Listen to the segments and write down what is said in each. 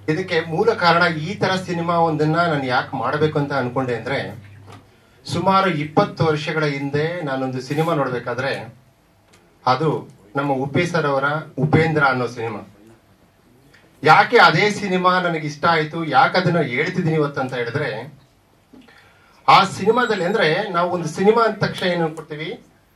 ಇದಕ್ಕೆ ಮೂಲ ಕಾರಣ ಈ ತರ ಸಿನಿಮಾ ಒಂದನ್ನ ನಾನು ಯಾಕೆ ಮಾಡಬೇಕು ಅಂತ ಅನ್ಕೊಂಡೆ ಅಂದ್ರೆ ಸುಮಾರು ಇಪ್ಪತ್ತು ವರ್ಷಗಳ ಹಿಂದೆ ನಾನೊಂದು ಸಿನಿಮಾ ನೋಡ್ಬೇಕಾದ್ರೆ ಅದು ನಮ್ಮ ಉಪೇ ಸರ್ ಅವರ ಉಪೇಂದ್ರ ಅನ್ನೋ ಸಿನಿಮಾ ಯಾಕೆ ಅದೇ ಸಿನಿಮಾ ನನಗೆ ಇಷ್ಟ ಆಯ್ತು ಯಾಕೆ ಅದನ್ನ ಹೇಳ್ತಿದ್ದೀನಿ ಇವತ್ತು ಅಂತ ಹೇಳಿದ್ರೆ ಆ ಸಿನಿಮಾದಲ್ಲಿ ಅಂದ್ರೆ ನಾವು ಒಂದು ಸಿನಿಮಾ ಅಂದ ತಕ್ಷಣ ಏನು ಅನ್ಕೊಡ್ತೀವಿ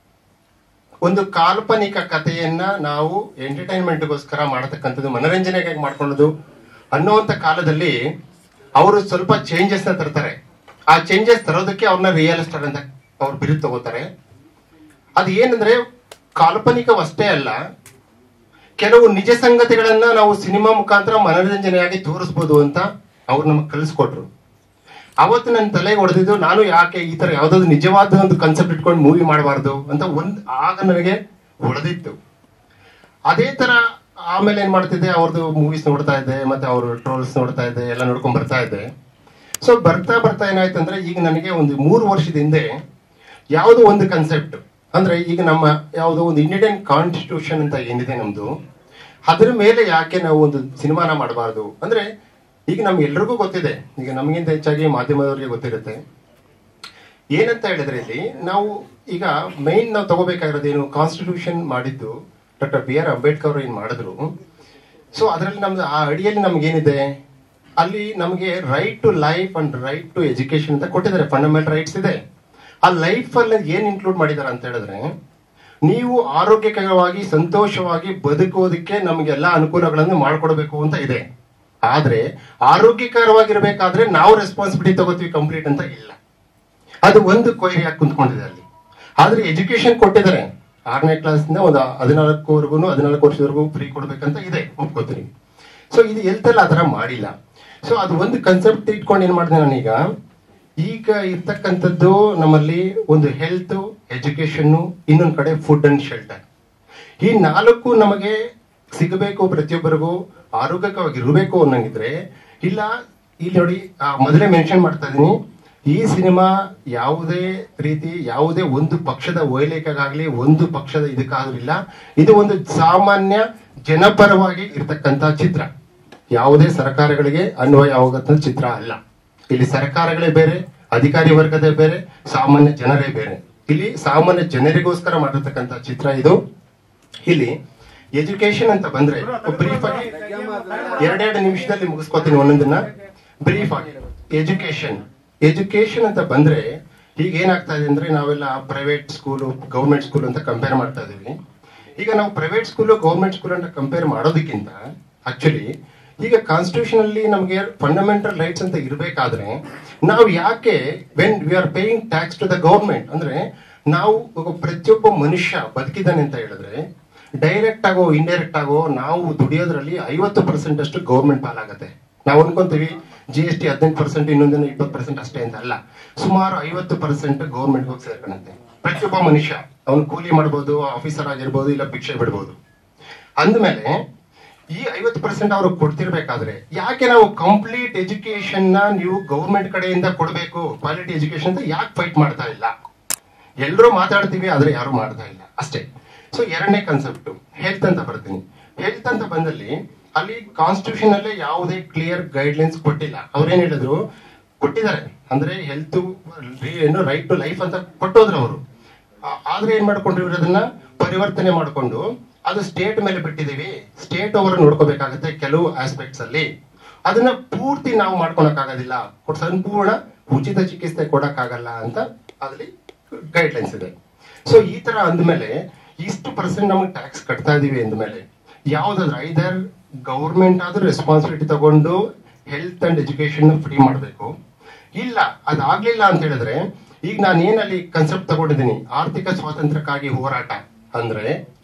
ಒಂದು ಕಾಲ್ಪನಿಕ ಕಥೆಯನ್ನ ನಾವು ಎಂಟರ್ಟೈನ್ಮೆಂಟ್ಗೋಸ್ಕರ ಮಾಡತಕ್ಕಂಥದ್ದು ಮನರಂಜನೆಗೆ ಮಾಡ್ಕೊಳ್ಳೋದು ಅನ್ನುವಂಥ ಕಾಲದಲ್ಲಿ ಅವರು ಸ್ವಲ್ಪ ಚೇಂಜಸ್ ನ ತರ್ತಾರೆ ಆ ಚೇಂಜಸ್ ತರೋದಕ್ಕೆ ಅವ್ರನ್ನ ರಿಯಲ್ ಸ್ಟಾರ್ ಅಂತ ಅವ್ರು ಬಿರುದು ತಗೋತಾರೆ ಅದು ಏನಂದ್ರೆ ಕಾಲ್ಪನಿಕವಷ್ಟೇ ಅಲ್ಲ ಕೆಲವು ನಿಜ ಸಂಗತಿಗಳನ್ನ ನಾವು ಸಿನಿಮಾ ಮುಖಾಂತರ ಮನರಂಜನೆಯಾಗಿ ತೋರಿಸ್ಬೋದು ಅಂತ ಅವ್ರು ನಮಗೆ ಕಲಿಸ್ಕೊಟ್ರು ಅವತ್ತು ನನ್ನ ತಲೆಗೆ ಹೊಡೆದಿದ್ದು ನಾನು ಯಾಕೆ ಈ ತರ ಯಾವ್ದಾದ್ರು ನಿಜವಾದ ಒಂದು ಕನ್ಸೆಪ್ಟ್ ಇಟ್ಕೊಂಡು ಮೂವಿ ಮಾಡಬಾರ್ದು ಅಂತ ಒಂದ್ ಆಗ ನನಗೆ ಹೊಡೆದಿತ್ತು ಅದೇ ತರ ಆಮೇಲೆ ಏನ್ ಮಾಡ್ತಿದ್ದೆ ಅವ್ರದ್ದು ಮೂವೀಸ್ ನೋಡ್ತಾ ಇದ್ದೆ ಮತ್ತೆ ಅವರು ಟ್ರೋಲ್ಸ್ ನೋಡ್ತಾ ಇದ್ದೆ ಎಲ್ಲ ನೋಡ್ಕೊಂಡ್ ಬರ್ತಾ ಇದ್ದೆ ಸೊ ಬರ್ತಾ ಬರ್ತಾ ಏನಾಯ್ತು ಅಂದ್ರೆ ಈಗ ನನಗೆ ಒಂದು ಮೂರು ವರ್ಷದ ಹಿಂದೆ ಯಾವುದೋ ಒಂದು ಕನ್ಸೆಪ್ಟ್ ಅಂದ್ರೆ ಈಗ ನಮ್ಮ ಯಾವುದೋ ಒಂದು ಇಂಡಿಯನ್ ಕಾನ್ಸ್ಟಿಟ್ಯೂಷನ್ ಅಂತ ಏನಿದೆ ನಮ್ದು ಅದ್ರ ಮೇಲೆ ಯಾಕೆ ನಾವು ಒಂದು ಸಿನಿಮಾನ ಮಾಡಬಾರ್ದು ಅಂದ್ರೆ ಈಗ ನಮ್ಗೆ ಎಲ್ರಿಗೂ ಗೊತ್ತಿದೆ ಈಗ ನಮಗಿಂತ ಹೆಚ್ಚಾಗಿ ಮಾಧ್ಯಮದವರಿಗೆ ಗೊತ್ತಿರುತ್ತೆ ಏನಂತ ಹೇಳಿದ್ರೆ ಇಲ್ಲಿ ನಾವು ಈಗ ಮೈನ್ ನಾವು ತಗೋಬೇಕಾಗಿರೋದೇನು ಕಾನ್ಸ್ಟಿಟ್ಯೂಷನ್ ಮಾಡಿದ್ದು ಡಾಕ್ಟರ್ ಬಿ ಆರ್ ಅಂಬೇಡ್ಕರ್ ಅವರು ಏನ್ ಮಾಡಿದ್ರು ಸೊ ಅದರಲ್ಲಿ ನಮ್ದು ಆ ಅಡಿಯಲ್ಲಿ ನಮ್ಗೇನಿದೆ ಅಲ್ಲಿ ನಮಗೆ right to life and right to education ಅಂತ ಕೊಟ್ಟಿದ್ದಾರೆ ಫಂಡಮೆಂಟಲ್ ರೈಟ್ಸ್ ಇದೆ ಆ ಲೈಫ್ ಅಲ್ಲಿ ಏನ್ ಇನ್ಕ್ಲೂಡ್ ಮಾಡಿದ್ದಾರೆ ಅಂತ ಹೇಳಿದ್ರೆ ನೀವು ಆರೋಗ್ಯಕರವಾಗಿ ಸಂತೋಷವಾಗಿ ಬದುಕೋದಕ್ಕೆ ನಮಗೆಲ್ಲ ಅನುಕೂಲಗಳನ್ನು ಮಾಡ್ಕೊಡ್ಬೇಕು ಅಂತ ಇದೆ ಆದ್ರೆ ಆರೋಗ್ಯಕರವಾಗಿರ್ಬೇಕಾದ್ರೆ ನಾವು ರೆಸ್ಪಾನ್ಸಿಬಿಲಿಟಿ ತಗೋತೀವಿ ಕಂಪ್ಲೀಟ್ ಅಂತ ಇಲ್ಲ ಅದು ಒಂದು ಕೊಯ್ರಿ ಆಗಿ ಕುಂತ್ಕೊಂಡಿದೆ ಅಲ್ಲಿ ಆದ್ರೆ ಎಜುಕೇಶನ್ ಕೊಟ್ಟಿದ್ದಾರೆ ಆರನೇ ಕ್ಲಾಸ್ನಿಂದ ಒಂದು ಹದಿನಾಲ್ಕುವರೆಗೂ ಹದಿನಾಲ್ಕು ವರ್ಷದವರೆಗೂ ಫ್ರೀ ಕೊಡ್ಬೇಕಂತ ಇದೆ ಒಪ್ಕೋತೀನಿ ಸೊ ಇದು ಎಲ್ತೆಲ್ಲ ಆ ಥರ ಮಾಡಿಲ್ಲ ಸೊ ಅದು ಒಂದು ಕನ್ಸೆಪ್ಟ್ ಇಟ್ಕೊಂಡು ಏನ್ ಮಾಡಿದೆ ನಾನೀಗ ಈಗ ಇರ್ತಕ್ಕಂಥದ್ದು ನಮ್ಮಲ್ಲಿ ಒಂದು ಹೆಲ್ತ್ ಎಜುಕೇಶನ್ ಇನ್ನೊಂದು ಕಡೆ ಫುಡ್ ಅಂಡ್ ಶೆಲ್ಟರ್ ಈ ನಾಲ್ಕು ನಮಗೆ ಸಿಗಬೇಕು ಪ್ರತಿಯೊಬ್ಬರಿಗೂ ಆರೋಗ್ಯಕವಾಗಿ ಇರಬೇಕು ಅನ್ನಂಗಿದ್ರೆ ಇಲ್ಲ ಇಲ್ಲಿ ನೋಡಿ ಆ, ಮೊದಲೇ ಮೆನ್ಷನ್ ಮಾಡ್ತಾ ಇದೀನಿ ಈ ಸಿನಿಮಾ ಯಾವುದೇ ರೀತಿ ಯಾವುದೇ ಒಂದು ಪಕ್ಷದ ಓಲೈಕೆಗಾಗ್ಲಿ ಒಂದು ಪಕ್ಷದ ಇದಕ್ಕಾಗಲಿಲ್ಲ ಇದು ಒಂದು ಸಾಮಾನ್ಯ ಜನಪರವಾಗಿ ಇರ್ತಕ್ಕಂಥ ಚಿತ್ರ ಯಾವುದೇ ಸರ್ಕಾರಗಳಿಗೆ ಅನ್ವಯ ಆಗೋಂಥ ಚಿತ್ರ ಅಲ್ಲ ಇಲ್ಲಿ ಸರ್ಕಾರಗಳೇ ಬೇರೆ ಅಧಿಕಾರಿ ವರ್ಗದೇ ಬೇರೆ ಸಾಮಾನ್ಯ ಜನರೇ ಬೇರೆ ಇಲ್ಲಿ ಸಾಮಾನ್ಯ ಜನರಿಗೋಸ್ಕರ ಮಾಡಿರ್ತಕ್ಕಂಥ ಚಿತ್ರ ಇದು ಇಲ್ಲಿ ಎಜುಕೇಶನ್ ಅಂತ ಬಂದ್ರೆ ಬ್ರೀಫ್ ಆಗಿ ಎರಡೆರಡು ನಿಮಿಷದಲ್ಲಿ ಮುಗಿಸ್ಕೊತೀನಿ ಒಂದೊಂದನ್ನ ಬ್ರೀಫ್ ಆಗಿ ಎಜುಕೇಶನ್ ಎಜುಕೇಶನ್ ಅಂತ ಬಂದ್ರೆ ಈಗ ಏನಾಗ್ತಾ ಇದೆ ಅಂದ್ರೆ ನಾವೆಲ್ಲ ಪ್ರೈವೇಟ್ ಸ್ಕೂಲು ಗೌರ್ಮೆಂಟ್ ಸ್ಕೂಲ್ ಅಂತ ಕಂಪೇರ್ ಮಾಡ್ತಾ ಇದೀವಿ ಈಗ ನಾವು ಪ್ರೈವೇಟ್ ಸ್ಕೂಲು ಗೌರ್ಮೆಂಟ್ ಸ್ಕೂಲ್ ಅಂತ ಕಂಪೇರ್ ಮಾಡೋದಕ್ಕಿಂತ ಆಕ್ಚುಲಿ ಈಗ ಕಾನ್ಸ್ಟಿಟ್ಯೂಷನ್ ಅಲ್ಲಿ ನಮಗೆ ಫಂಡಮೆಂಟಲ್ ರೈಟ್ಸ್ ಅಂತ ಇರಬೇಕಾದ್ರೆ ನಾವು ಯಾಕೆ when we are paying tax to the government ಅಂದ್ರೆ ನಾವು ಒಬ್ಬ ಪ್ರತಿಯೊಬ್ಬ ಮನುಷ್ಯ ಬದುಕಿದ್ದಾನೆ ಅಂತ ಹೇಳಿದ್ರೆ ಡೈರೆಕ್ಟ್ ಆಗೋ ಇಂಡೈರೆಕ್ಟ್ ಆಗೋ ನಾವು ದುಡಿಯೋದ್ರಲ್ಲಿ ಐವತ್ತು ಪರ್ಸೆಂಟ್ ಅಷ್ಟು ಗೌರ್ಮೆಂಟ್ ಪಾಲಾಗತ್ತೆ ನಾವು ಅನ್ಕೊಂತೀವಿ ಜಿ ಎಸ್ ಟಿ ಹದಿನೆಂಟು ಪರ್ಸೆಂಟ್ ಇನ್ನೊಂದಿನ ಇಪ್ಪತ್ತು ಪರ್ಸೆಂಟ್ ಅಷ್ಟೇ ಅಂತ ಅಲ್ಲ ಸುಮಾರು ಐವತ್ತು ಪರ್ಸೆಂಟ್ ಗೌರ್ಮೆಂಟ್ ಹೋಗಿ ಸೇರ್ಕೊಳತ್ತೆ ಪ್ರತಿಯೊಬ್ಬ ಮನುಷ್ಯ ಅವನು ಕೂಲಿ ಮಾಡ್ಬೋದು ಆಫೀಸರ್ ಆಗಿರ್ಬೋದು ಇಲ್ಲ ಭಿಕ್ಷೆ ಬಿಡ್ಬೋದು ಅಂದ್ಮೇಲೆ ಈ ಐವತ್ತು ಪರ್ಸೆಂಟ್ ಅವರು ಕೊಡ್ತಿರ್ಬೇಕಾದ್ರೆ ಯಾಕೆ ನಾವು ಕಂಪ್ಲೀಟ್ ಎಜುಕೇಶನ್ ನ ನೀವು ಗೌರ್ಮೆಂಟ್ ಕಡೆಯಿಂದ ಕೊಡಬೇಕು ಕ್ವಾಲಿಟಿ ಎಜುಕೇಶನ್ ಅಂತ ಯಾಕೆ ಫೈಟ್ ಮಾಡ್ತಾ ಇಲ್ಲ ಎಲ್ಲರೂ ಮಾತಾಡ್ತೀವಿ ಆದ್ರೆ ಯಾರು ಮಾಡ್ತಾ ಇಲ್ಲ ಅಷ್ಟೇ ಸೊ ಎರಡನೇ ಕಾನ್ಸೆಪ್ಟ್ ಹೆಲ್ತ್ ಅಂತ ಬರ್ತೀನಿ ಹೆಲ್ತ್ ಅಂತ ಬಂದಲ್ಲಿ ಅಲ್ಲಿ ಕಾನ್ಸ್ಟಿಟ್ಯೂಷನ್ ಅಲ್ಲೇ ಯಾವುದೇ ಕ್ಲಿಯರ್ ಗೈಡ್ಲೈನ್ಸ್ ಕೊಟ್ಟಿಲ್ಲ ಅವ್ರೇನ್ ಹೇಳಿದ್ರು ಕೊಟ್ಟಿದ್ದಾರೆ ಅಂದ್ರೆ ಹೆಲ್ತ್ ಏನು ರೈಟ್ ಟು ಲೈಫ್ ಅಂತ ಕೊಟ್ಟೋದ್ರು ಅವರು ಆದ್ರೆ ಏನ್ ಮಾಡ್ಕೊಂಡ್ರು ಇವ್ರು ಅದನ್ನ ಪರಿವರ್ತನೆ ಮಾಡ್ಕೊಂಡು ಅದು ಸ್ಟೇಟ್ ಮೇಲೆ ಬಿಟ್ಟಿದೀವಿ ಸ್ಟೇಟ್ ಅವರು ನೋಡ್ಕೋಬೇಕಾಗತ್ತೆ ಕೆಲವು ಆಸ್ಪೆಕ್ಟ್ಸ್ ಅಲ್ಲಿ ಅದನ್ನ ಪೂರ್ತಿ ನಾವು ಮಾಡ್ಕೊಳಕ್ಕಾಗೋದಿಲ್ಲ ಕೊಟ್- ಸಂಪೂರ್ಣ ಉಚಿತ ಚಿಕಿತ್ಸೆ ಕೊಡಕ್ಕಾಗಲ್ಲ ಅಂತ ಅದ್ರಲ್ಲಿ ಗೈಡ್ಲೈನ್ಸ್ ಇದೆ ಸೊ ಈ ತರ ಅಂದ್ಮೇಲೆ ಇಷ್ಟು ಪರ್ಸೆಂಟ್ ನಮಗೆ ಟ್ಯಾಕ್ಸ್ ಕಟ್ತಾ ಇದೀವಿ ಅಂದ್ಮೇಲೆ ಯಾವ್ದಾದ್ರು ಐದರ್ ಗೌರ್ಮೆಂಟ್ ಆದ್ರೂ ರೆಸ್ಪಾನ್ಸಿಬಿಲಿಟಿ ತಗೊಂಡು ಹೆಲ್ತ್ ಅಂಡ್ ಎಜುಕೇಶನ್ ಫ್ರೀ ಮಾಡಬೇಕು ಇಲ್ಲ ಅದಾಗ್ಲಿಲ್ಲ ಅಂತ ಹೇಳಿದ್ರೆ ಈಗ ನಾನು ಏನಲ್ಲಿ ಕನ್ಸೆಪ್ಟ್ ತಗೊಂಡಿದ್ದೀನಿ ಆರ್ಥಿಕ ಸ್ವಾತಂತ್ರ್ಯಕ್ಕಾಗಿ ಹೋರಾಟ ಅಂದ್ರೆ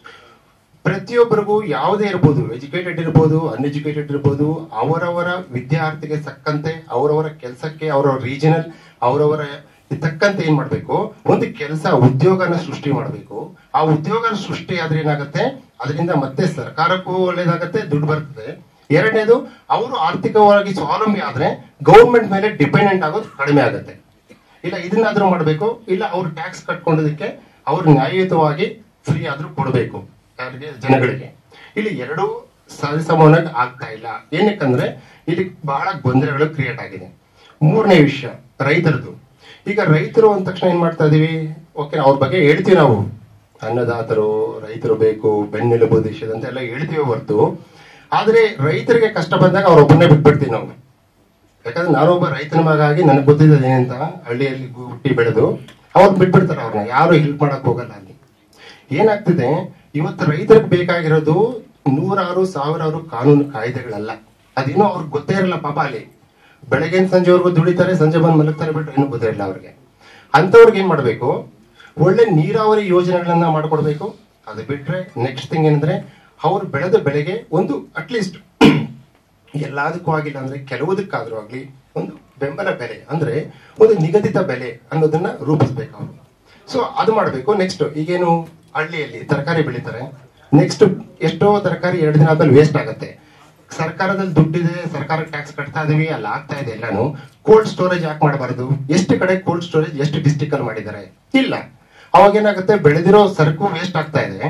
ಪ್ರತಿಯೊಬ್ಬರಿಗೂ ಯಾವುದೇ ಇರ್ಬೋದು ಎಜುಕೇಟೆಡ್ ಇರ್ಬೋದು ಅನ್ಎಜುಕೇಟೆಡ್ ಇರ್ಬೋದು ಅವರವರ ವಿದ್ಯಾರ್ಥಿಗೆ ತಕ್ಕಂತೆ ಅವರವರ ಕೆಲಸಕ್ಕೆ ಅವರವರ ರೀಜನಲ್ ಅವರವರ ತಕ್ಕಂತೆ ಏನ್ ಮಾಡ್ಬೇಕು ಒಂದು ಕೆಲಸ ಉದ್ಯೋಗನ ಸೃಷ್ಟಿ ಮಾಡಬೇಕು ಆ ಉದ್ಯೋಗ ಸೃಷ್ಟಿ ಆದ್ರೆ ಏನಾಗುತ್ತೆ ಅದರಿಂದ ಮತ್ತೆ ಸರ್ಕಾರಕ್ಕೂ ಒಳ್ಳೇದಾಗತ್ತೆ ದುಡ್ಡು ಬರ್ತದೆ ಎರಡನೇದು ಅವರು ಆರ್ಥಿಕವಾಗಿ ಸ್ವಾವಲಂಬಿ ಆದ್ರೆ ಗೌರ್ಮೆಂಟ್ ಮೇಲೆ ಡಿಪೆಂಡೆಂಟ್ ಆಗೋದು ಕಡಿಮೆ ಆಗುತ್ತೆ ಇಲ್ಲ ಇದನ್ನಾದ್ರೂ ಮಾಡಬೇಕು ಇಲ್ಲ ಅವ್ರು ಟ್ಯಾಕ್ಸ್ ಕಟ್ಕೊಂಡದಕ್ಕೆ ಅವ್ರು ನ್ಯಾಯಯುತವಾಗಿ ಫ್ರೀ ಆದ್ರೂ ಕೊಡಬೇಕು ಯಾರಿಗೆ ಜನಗಳಿಗೆ ಇಲ್ಲಿ ಎರಡೂ ಸರಿಸಮವಾಗಿ ಆಗ್ತಾ ಇಲ್ಲ ಏನಕ್ಕಂದ್ರೆ ಇಲ್ಲಿ ಬಹಳ ಗೊಂದಲಗಳು ಕ್ರಿಯೇಟ್ ಆಗಿದೆ ಮೂರನೇ ವಿಷಯ ರೈತರದು ಈಗ ರೈತರು ಅಂದ ತಕ್ಷಣ ಏನ್ ಮಾಡ್ತಾ ಇದೀವಿ ಓಕೆ ಅವ್ರ ಬಗ್ಗೆ ಹೇಳ್ತೀವಿ ನಾವು ಅನ್ನದಾತರು ರೈತರು ಬೇಕು ಬೆನ್ನೆಲುಬು ದೇಶದ ಅಂತ ಎಲ್ಲ ಹೇಳ್ತೀವಿ ಹೊರತು ಆದ್ರೆ ರೈತರಿಗೆ ಕಷ್ಟ ಬಂದಾಗ ಅವ್ರೊಬ್ಬನ್ನೇ ಬಿಟ್ಬಿಡ್ತೀವಿ ನಾವು ಯಾಕಂದ್ರೆ ನಾನೊಬ್ಬ ರೈತನ ಮಗ ಆಗಿ ನನಗೆ ಗೊತ್ತಿದ್ದದ ಏನಂತ ಹಳ್ಳಿಯಲ್ಲಿ ಹುಟ್ಟಿ ಬೆಳೆದು ಅವ್ರು ಬಿಟ್ಬಿಡ್ತಾರೆ ಅವ್ರನ್ನ ಯಾರು ಹೆಲ್ಪ್ ಮಾಡಕ್ ಹೋಗಲ್ಲ ಅಲ್ಲಿ ಏನಾಗ್ತಿದೆ ಇವತ್ತು ರೈತರಿಗೆ ಬೇಕಾಗಿರೋದು ನೂರಾರು ಸಾವಿರಾರು ಕಾನೂನು ಕಾಯ್ದೆಗಳಲ್ಲ ಅದೇನೋ ಅವ್ರಿಗೆ ಗೊತ್ತೇ ಇರಲ್ಲ ಪಾಪ ಅಲ್ಲಿ ಬೆಳಗ್ಗೆ ಸಂಜೆವರೆಗೂ ದುಡಿತಾರೆ ಸಂಜೆ ಬಂದು ಮಲಗ್ತಾರೆ ಬಿಟ್ರೆ ಏನೂ ಗೊತ್ತೇ ಇಲ್ಲ ಅವ್ರಿಗೆ ಅಂಥವ್ರಿಗೆ ಏನ್ ಮಾಡ್ಬೇಕು ಒಳ್ಳೆ ನೀರಾವರಿ ಯೋಜನೆಗಳನ್ನ ಮಾಡ್ಕೊಡ್ಬೇಕು ಅದು ಬಿಟ್ರೆ ನೆಕ್ಸ್ಟ್ ಥಿಂಗ್ ಏನಂದ್ರೆ ಅವ್ರು ಬೆಳೆದ ಬೆಳೆಗೆ ಒಂದು ಅಟ್ಲೀಸ್ಟ್ ಎಲ್ಲದಕ್ಕೂ ಆಗಿಲ್ಲ ಅಂದ್ರೆ ಕೆಲವುದಕ್ಕಾದ್ರೂ ಆಗ್ಲಿ ಒಂದು ಬೆಂಬಲ ಬೆಲೆ ಅಂದ್ರೆ ಒಂದು ನಿಗದಿತ ಬೆಲೆ ಅನ್ನೋದನ್ನ ರೂಪಿಸ್ಬೇಕು ಅವರು ಸೊ ಅದು ಮಾಡಬೇಕು ನೆಕ್ಸ್ಟ್ ಈಗೇನು ಹಳ್ಳಿಯಲ್ಲಿ ತರಕಾರಿ ಬೆಳೀತಾರೆ ನೆಕ್ಸ್ಟ್ ಎಷ್ಟೋ ತರಕಾರಿ ಎರಡು ದಿನ ಆದ್ಮೇಲೆ ವೇಸ್ಟ್ ಆಗುತ್ತೆ ಸರ್ಕಾರದಲ್ಲಿ ದುಡ್ಡಿದೆ ಸರ್ಕಾರ ಟ್ಯಾಕ್ಸ್ ಕಟ್ತಾ ಇದೀವಿ ಅಲ್ಲಿ ಆಗ್ತಾ ಇದೆ ಎಲ್ಲಾನು ಕೋಲ್ಡ್ ಸ್ಟೋರೇಜ್ ಯಾಕೆ ಮಾಡಬಾರದು ಎಷ್ಟು ಕಡೆ ಕೋಲ್ಡ್ ಸ್ಟೋರೇಜ್ ಎಷ್ಟು ಡಿಸ್ಟಿಕ್ ಅಲ್ಲಿ ಮಾಡಿದ್ದಾರೆ ಇಲ್ಲ ಅವಾಗ ಏನಾಗುತ್ತೆ ಬೆಳೆದಿರೋ ಸರಕು ವೇಸ್ಟ್ ಆಗ್ತಾ ಇದೆ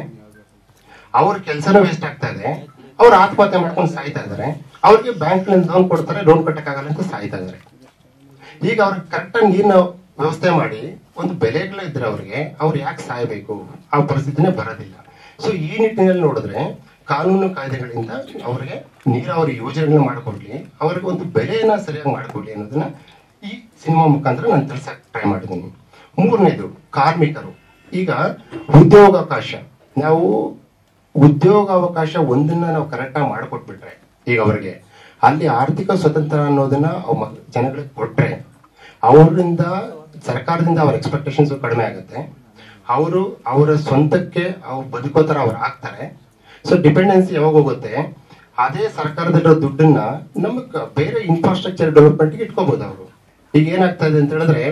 ಅವ್ರ ಕೆಲಸನೂ ವೇಸ್ಟ್ ಆಗ್ತಾ ಇದೆ ಅವ್ರು ಆತ್ಮಹತ್ಯೆ ಮಾಡ್ಕೊಂಡು ಸಾಯ್ತಾ ಇದಾರೆ ಅವ್ರಿಗೆ ಬ್ಯಾಂಕ್ ಲೋನ್ ಕೊಡ್ತಾರೆ ಲೋನ್ ಕಟ್ಟಕ್ಕಾಗಲ್ಲ ಅಂತ ಸಾಯ್ತಾ ಇದಾರೆ ಈಗ ಅವ್ರಿಗೆ ಕರೆಕ್ಟ್ ಆಗಿ ನೀರಿನ ವ್ಯವಸ್ಥೆ ಮಾಡಿ ಒಂದು ಬೆಲೆಗಳು ಇದ್ರೆ ಅವ್ರಿಗೆ ಅವ್ರು ಯಾಕೆ ಸಾಯಬೇಕು ಆ ಪರಿಸ್ಥಿತಿನೇ ಬರೋದಿಲ್ಲ ಸೊ ಈ ನಿಟ್ಟಿನಲ್ಲಿ ನೋಡಿದ್ರೆ ಕಾನೂನು ಕಾಯ್ದೆಗಳಿಂದ ಅವ್ರಿಗೆ ನೀರಾವರಿ ಯೋಜನೆಗಳನ್ನ ಮಾಡಿಕೊಡ್ಲಿ ಅವ್ರಿಗೆ ಒಂದು ಬೆಲೆಯನ್ನ ಸರಿಯಾಗಿ ಮಾಡಿಕೊಡ್ಲಿ ಅನ್ನೋದನ್ನ ಈ ಸಿನಿಮಾ ಮುಖಾಂತರ ನಾನು ತಿಳ್ಸಕ್ ಟ್ರೈ ಮಾಡಿದ್ದೀನಿ ಮೂರನೇದು ಕಾರ್ಮಿಕರು ಈಗ ಉದ್ಯೋಗಾವಕಾಶ ನಾವು ಉದ್ಯೋಗಾವಕಾಶ ಒಂದನ್ನ ನಾವು ಕರೆಕ್ಟಾಗಿ ಮಾಡಿಕೊಟ್ಬಿಟ್ರೆ ಈಗ ಅವ್ರಿಗೆ ಅಲ್ಲಿ ಆರ್ಥಿಕ ಸ್ವತಂತ್ರ ಅನ್ನೋದನ್ನ ಅವ್ ಮ- ಜನಗಳಿಗೆ ಕೊಟ್ರೆ ಅವರಿಂದ ಸರ್ಕಾರದಿಂದ ಅವ್ರ ಎಕ್ಸ್ಪೆಕ್ಟೇಷನ್ಸ್ ಕಡಿಮೆ ಆಗುತ್ತೆ ಅವರು ಅವರ ಸ್ವಂತಕ್ಕೆ ಅವ್ರು ಬದುಕೋ ತರ ಅವ್ರು ಆಗ್ತಾರೆ ಸೊ ಡಿಪೆಂಡೆನ್ಸಿ ಯಾವಾಗ ಹೋಗುತ್ತೆ ಅದೇ ಸರ್ಕಾರದಲ್ಲಿರೋ ದುಡ್ಡನ್ನ ನಮಗ್ ಬೇರೆ ಇನ್ಫ್ರಾಸ್ಟ್ರಕ್ಚರ್ ಡೆವಲಪ್ಮೆಂಟ್ಗೆ ಇಟ್ಕೋಬಹುದು ಅವರು ಈಗ ಏನಾಗ್ತಾ ಇದೆ ಅಂತ ಹೇಳಿದ್ರೆ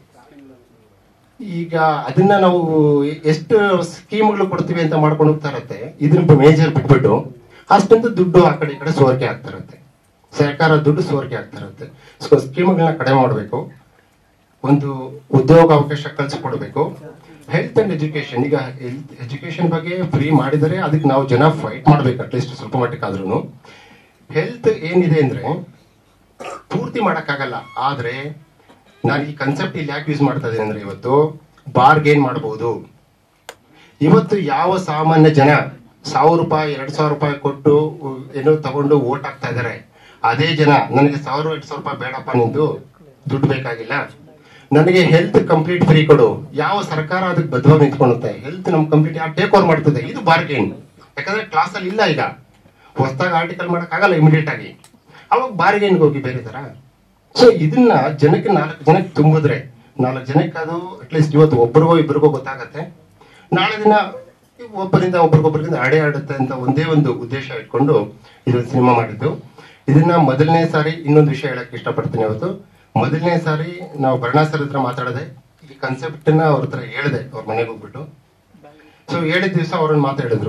ಈಗ ಅದನ್ನ ನಾವು ಎಷ್ಟು ಸ್ಕೀಮ್ಗಳು ಕೊಡ್ತೀವಿ ಅಂತ ಮಾಡ್ಕೊಂಡು ಹೋಗ್ತಾ ಇರತ್ತೆ ಇದನ್ನ ಮೇಜರ್ ಬಿಟ್ಬಿಟ್ಟು ಅಷ್ಟೊಂದು ದುಡ್ಡು ಆ ಕಡೆ ಈ ಕಡೆ ಸೋರಿಕೆ ಆಗ್ತಾ ಇರುತ್ತೆ ಸರ್ಕಾರ ದುಡ್ಡು ಸೋರಿಕೆ ಆಗ್ತಾ ಇರುತ್ತೆ ಸೊ ಸ್ಕೀಮ್ಗಳನ್ನ ಕಡಿಮೆ ಮಾಡಬೇಕು ಒಂದು ಉದ್ಯೋಗ ಅವಕಾಶ ಕಲ್ಸಿಕೊಡ್ಬೇಕು ಹೆಲ್ತ್ ಅಂಡ್ ಎಜುಕೇಶನ್ ಈಗ ಹೆಲ್ತ್ ಎಜುಕೇಶನ್ ಬಗ್ಗೆ ಫ್ರೀ ಮಾಡಿದರೆ ಅದಕ್ಕೆ ನಾವು ಜನ ಫೈಟ್ ಮಾಡ್ಬೇಕು ಅಟ್ಲೀಸ್ಟ್ ಸ್ವಲ್ಪ ಮಟ್ಟಿಗೆ ಆದ್ರೂ ಹೆಲ್ತ್ ಏನಿದೆ ಅಂದ್ರೆ ಪೂರ್ತಿ ಮಾಡಕ್ಕಾಗಲ್ಲ ಆದ್ರೆ ನಾನು ಈ ಕನ್ಸೆಪ್ಟ್ ಇಲ್ಲಿ ಯಾಕೆ ಯೂಸ್ ಮಾಡ್ತಾ ಇದ್ದೀನಿ ಅಂದ್ರೆ ಇವತ್ತು ಬಾರ್ಗೇನ್ ಮಾಡಬಹುದು ಇವತ್ತು ಯಾವ ಸಾಮಾನ್ಯ ಜನ ಸಾವಿರ ರೂಪಾಯಿ ಎರಡ್ ಸಾವಿರ ರೂಪಾಯಿ ಕೊಟ್ಟು ಉ- ಏನೋ ತಗೊಂಡು ಓಟ್ ಹಾಕ್ತಾ ಇದಾರೆ ಅದೇ ಜನ ನನಗೆ ಸಾವಿರ ಎರಡ್ ಸಾವಿರ ರೂಪಾಯಿ ಬೇಡಪ್ಪ ನಿಂದು ದುಡ್ಡು ಬೇಕಾಗಿಲ್ಲ ನನಗೆ ಹೆಲ್ತ್ ಕಂಪ್ಲೀಟ್ ಫ್ರೀ ಕೊಡು ಯಾವ ಸರ್ಕಾರ ಅದಕ್ಕೆ ಬದ್ಧವಾಗಿ ನಿಂತ್ಕೊಳ್ಳುತ್ತೆ ಹೆಲ್ತ್ ನಮ್ ಕಂಪ್ಲೀಟ್ ಯಾರು ಟೇಕ್ ಓವರ್ ಮಾಡ್ತದೆ ಇದು ಬಾರ್ಗೇನ್ ಯಾಕಂದ್ರೆ ಕ್ಲಾಸ್ ಅಲ್ಲಿ ಇಲ್ಲ ಈಗ ಹೊಸದಾಗಿ ಆರ್ಟಿಕಲ್ ಮಾಡಕ್ ಆಗಲ್ಲ ಇಮಿಡಿಯೇಟ್ ಆಗಿ ಅವಾಗ ಬಾರ್ಗೇನ್ಗೆ ಹೋಗಿ ಬೇರೆ ತರ ಸೊ ಇದನ್ನ ಜನಕ್ಕೆ ನಾಲ್ಕು ಜನಕ್ಕೆ ತುಂಬಿದ್ರೆ ನಾಲ್ಕು ಜನಕ್ಕೆ ಅದು ಅಟ್ಲೀಸ್ಟ್ ಇವತ್ತು ಒಬ್ಬರಿಗೋ ಇಬ್ಬರಿಗೋ ಗೊತ್ತಾಗತ್ತೆ ನಾಳೆ ದಿನ ಒಬ್ಬರಿಂದ ಒಬ್ರಿಗೊಬ್ಬರಿಂದ ಅಡೆ ಆಡುತ್ತೆ ಅಂತ ಒಂದೇ ಒಂದು ಉದ್ದೇಶ ಇಟ್ಕೊಂಡು ಇದೊಂದು ಸಿನಿಮಾ ಮಾಡಿದ್ದು ಇದನ್ನ ಮೊದಲನೇ ಸಾರಿ ಇನ್ನೊಂದು ವಿಷಯ ಹೇಳಕ್ ಇಷ್ಟಪಡ್ತೀನಿ ಇವತ್ತು ಮೊದಲನೇ ಸಾರಿ ನಾವು ಭರಣಾ ಸರ್ ಹತ್ರ ಮಾತಾಡದೆ ಈ ಕನ್ಸೆಪ್ಟ್ ನ ಅವ್ರ ಹತ್ರ ಹೇಳಿದೆ ಅವ್ರ ಮನೆಗೆ ಹೋಗ್ಬಿಟ್ಟು ಸೊ ಹೇಳಿದ ದಿವಸ ಅವ್ರನ್ನ ಮಾತಾಡಿದ್ರು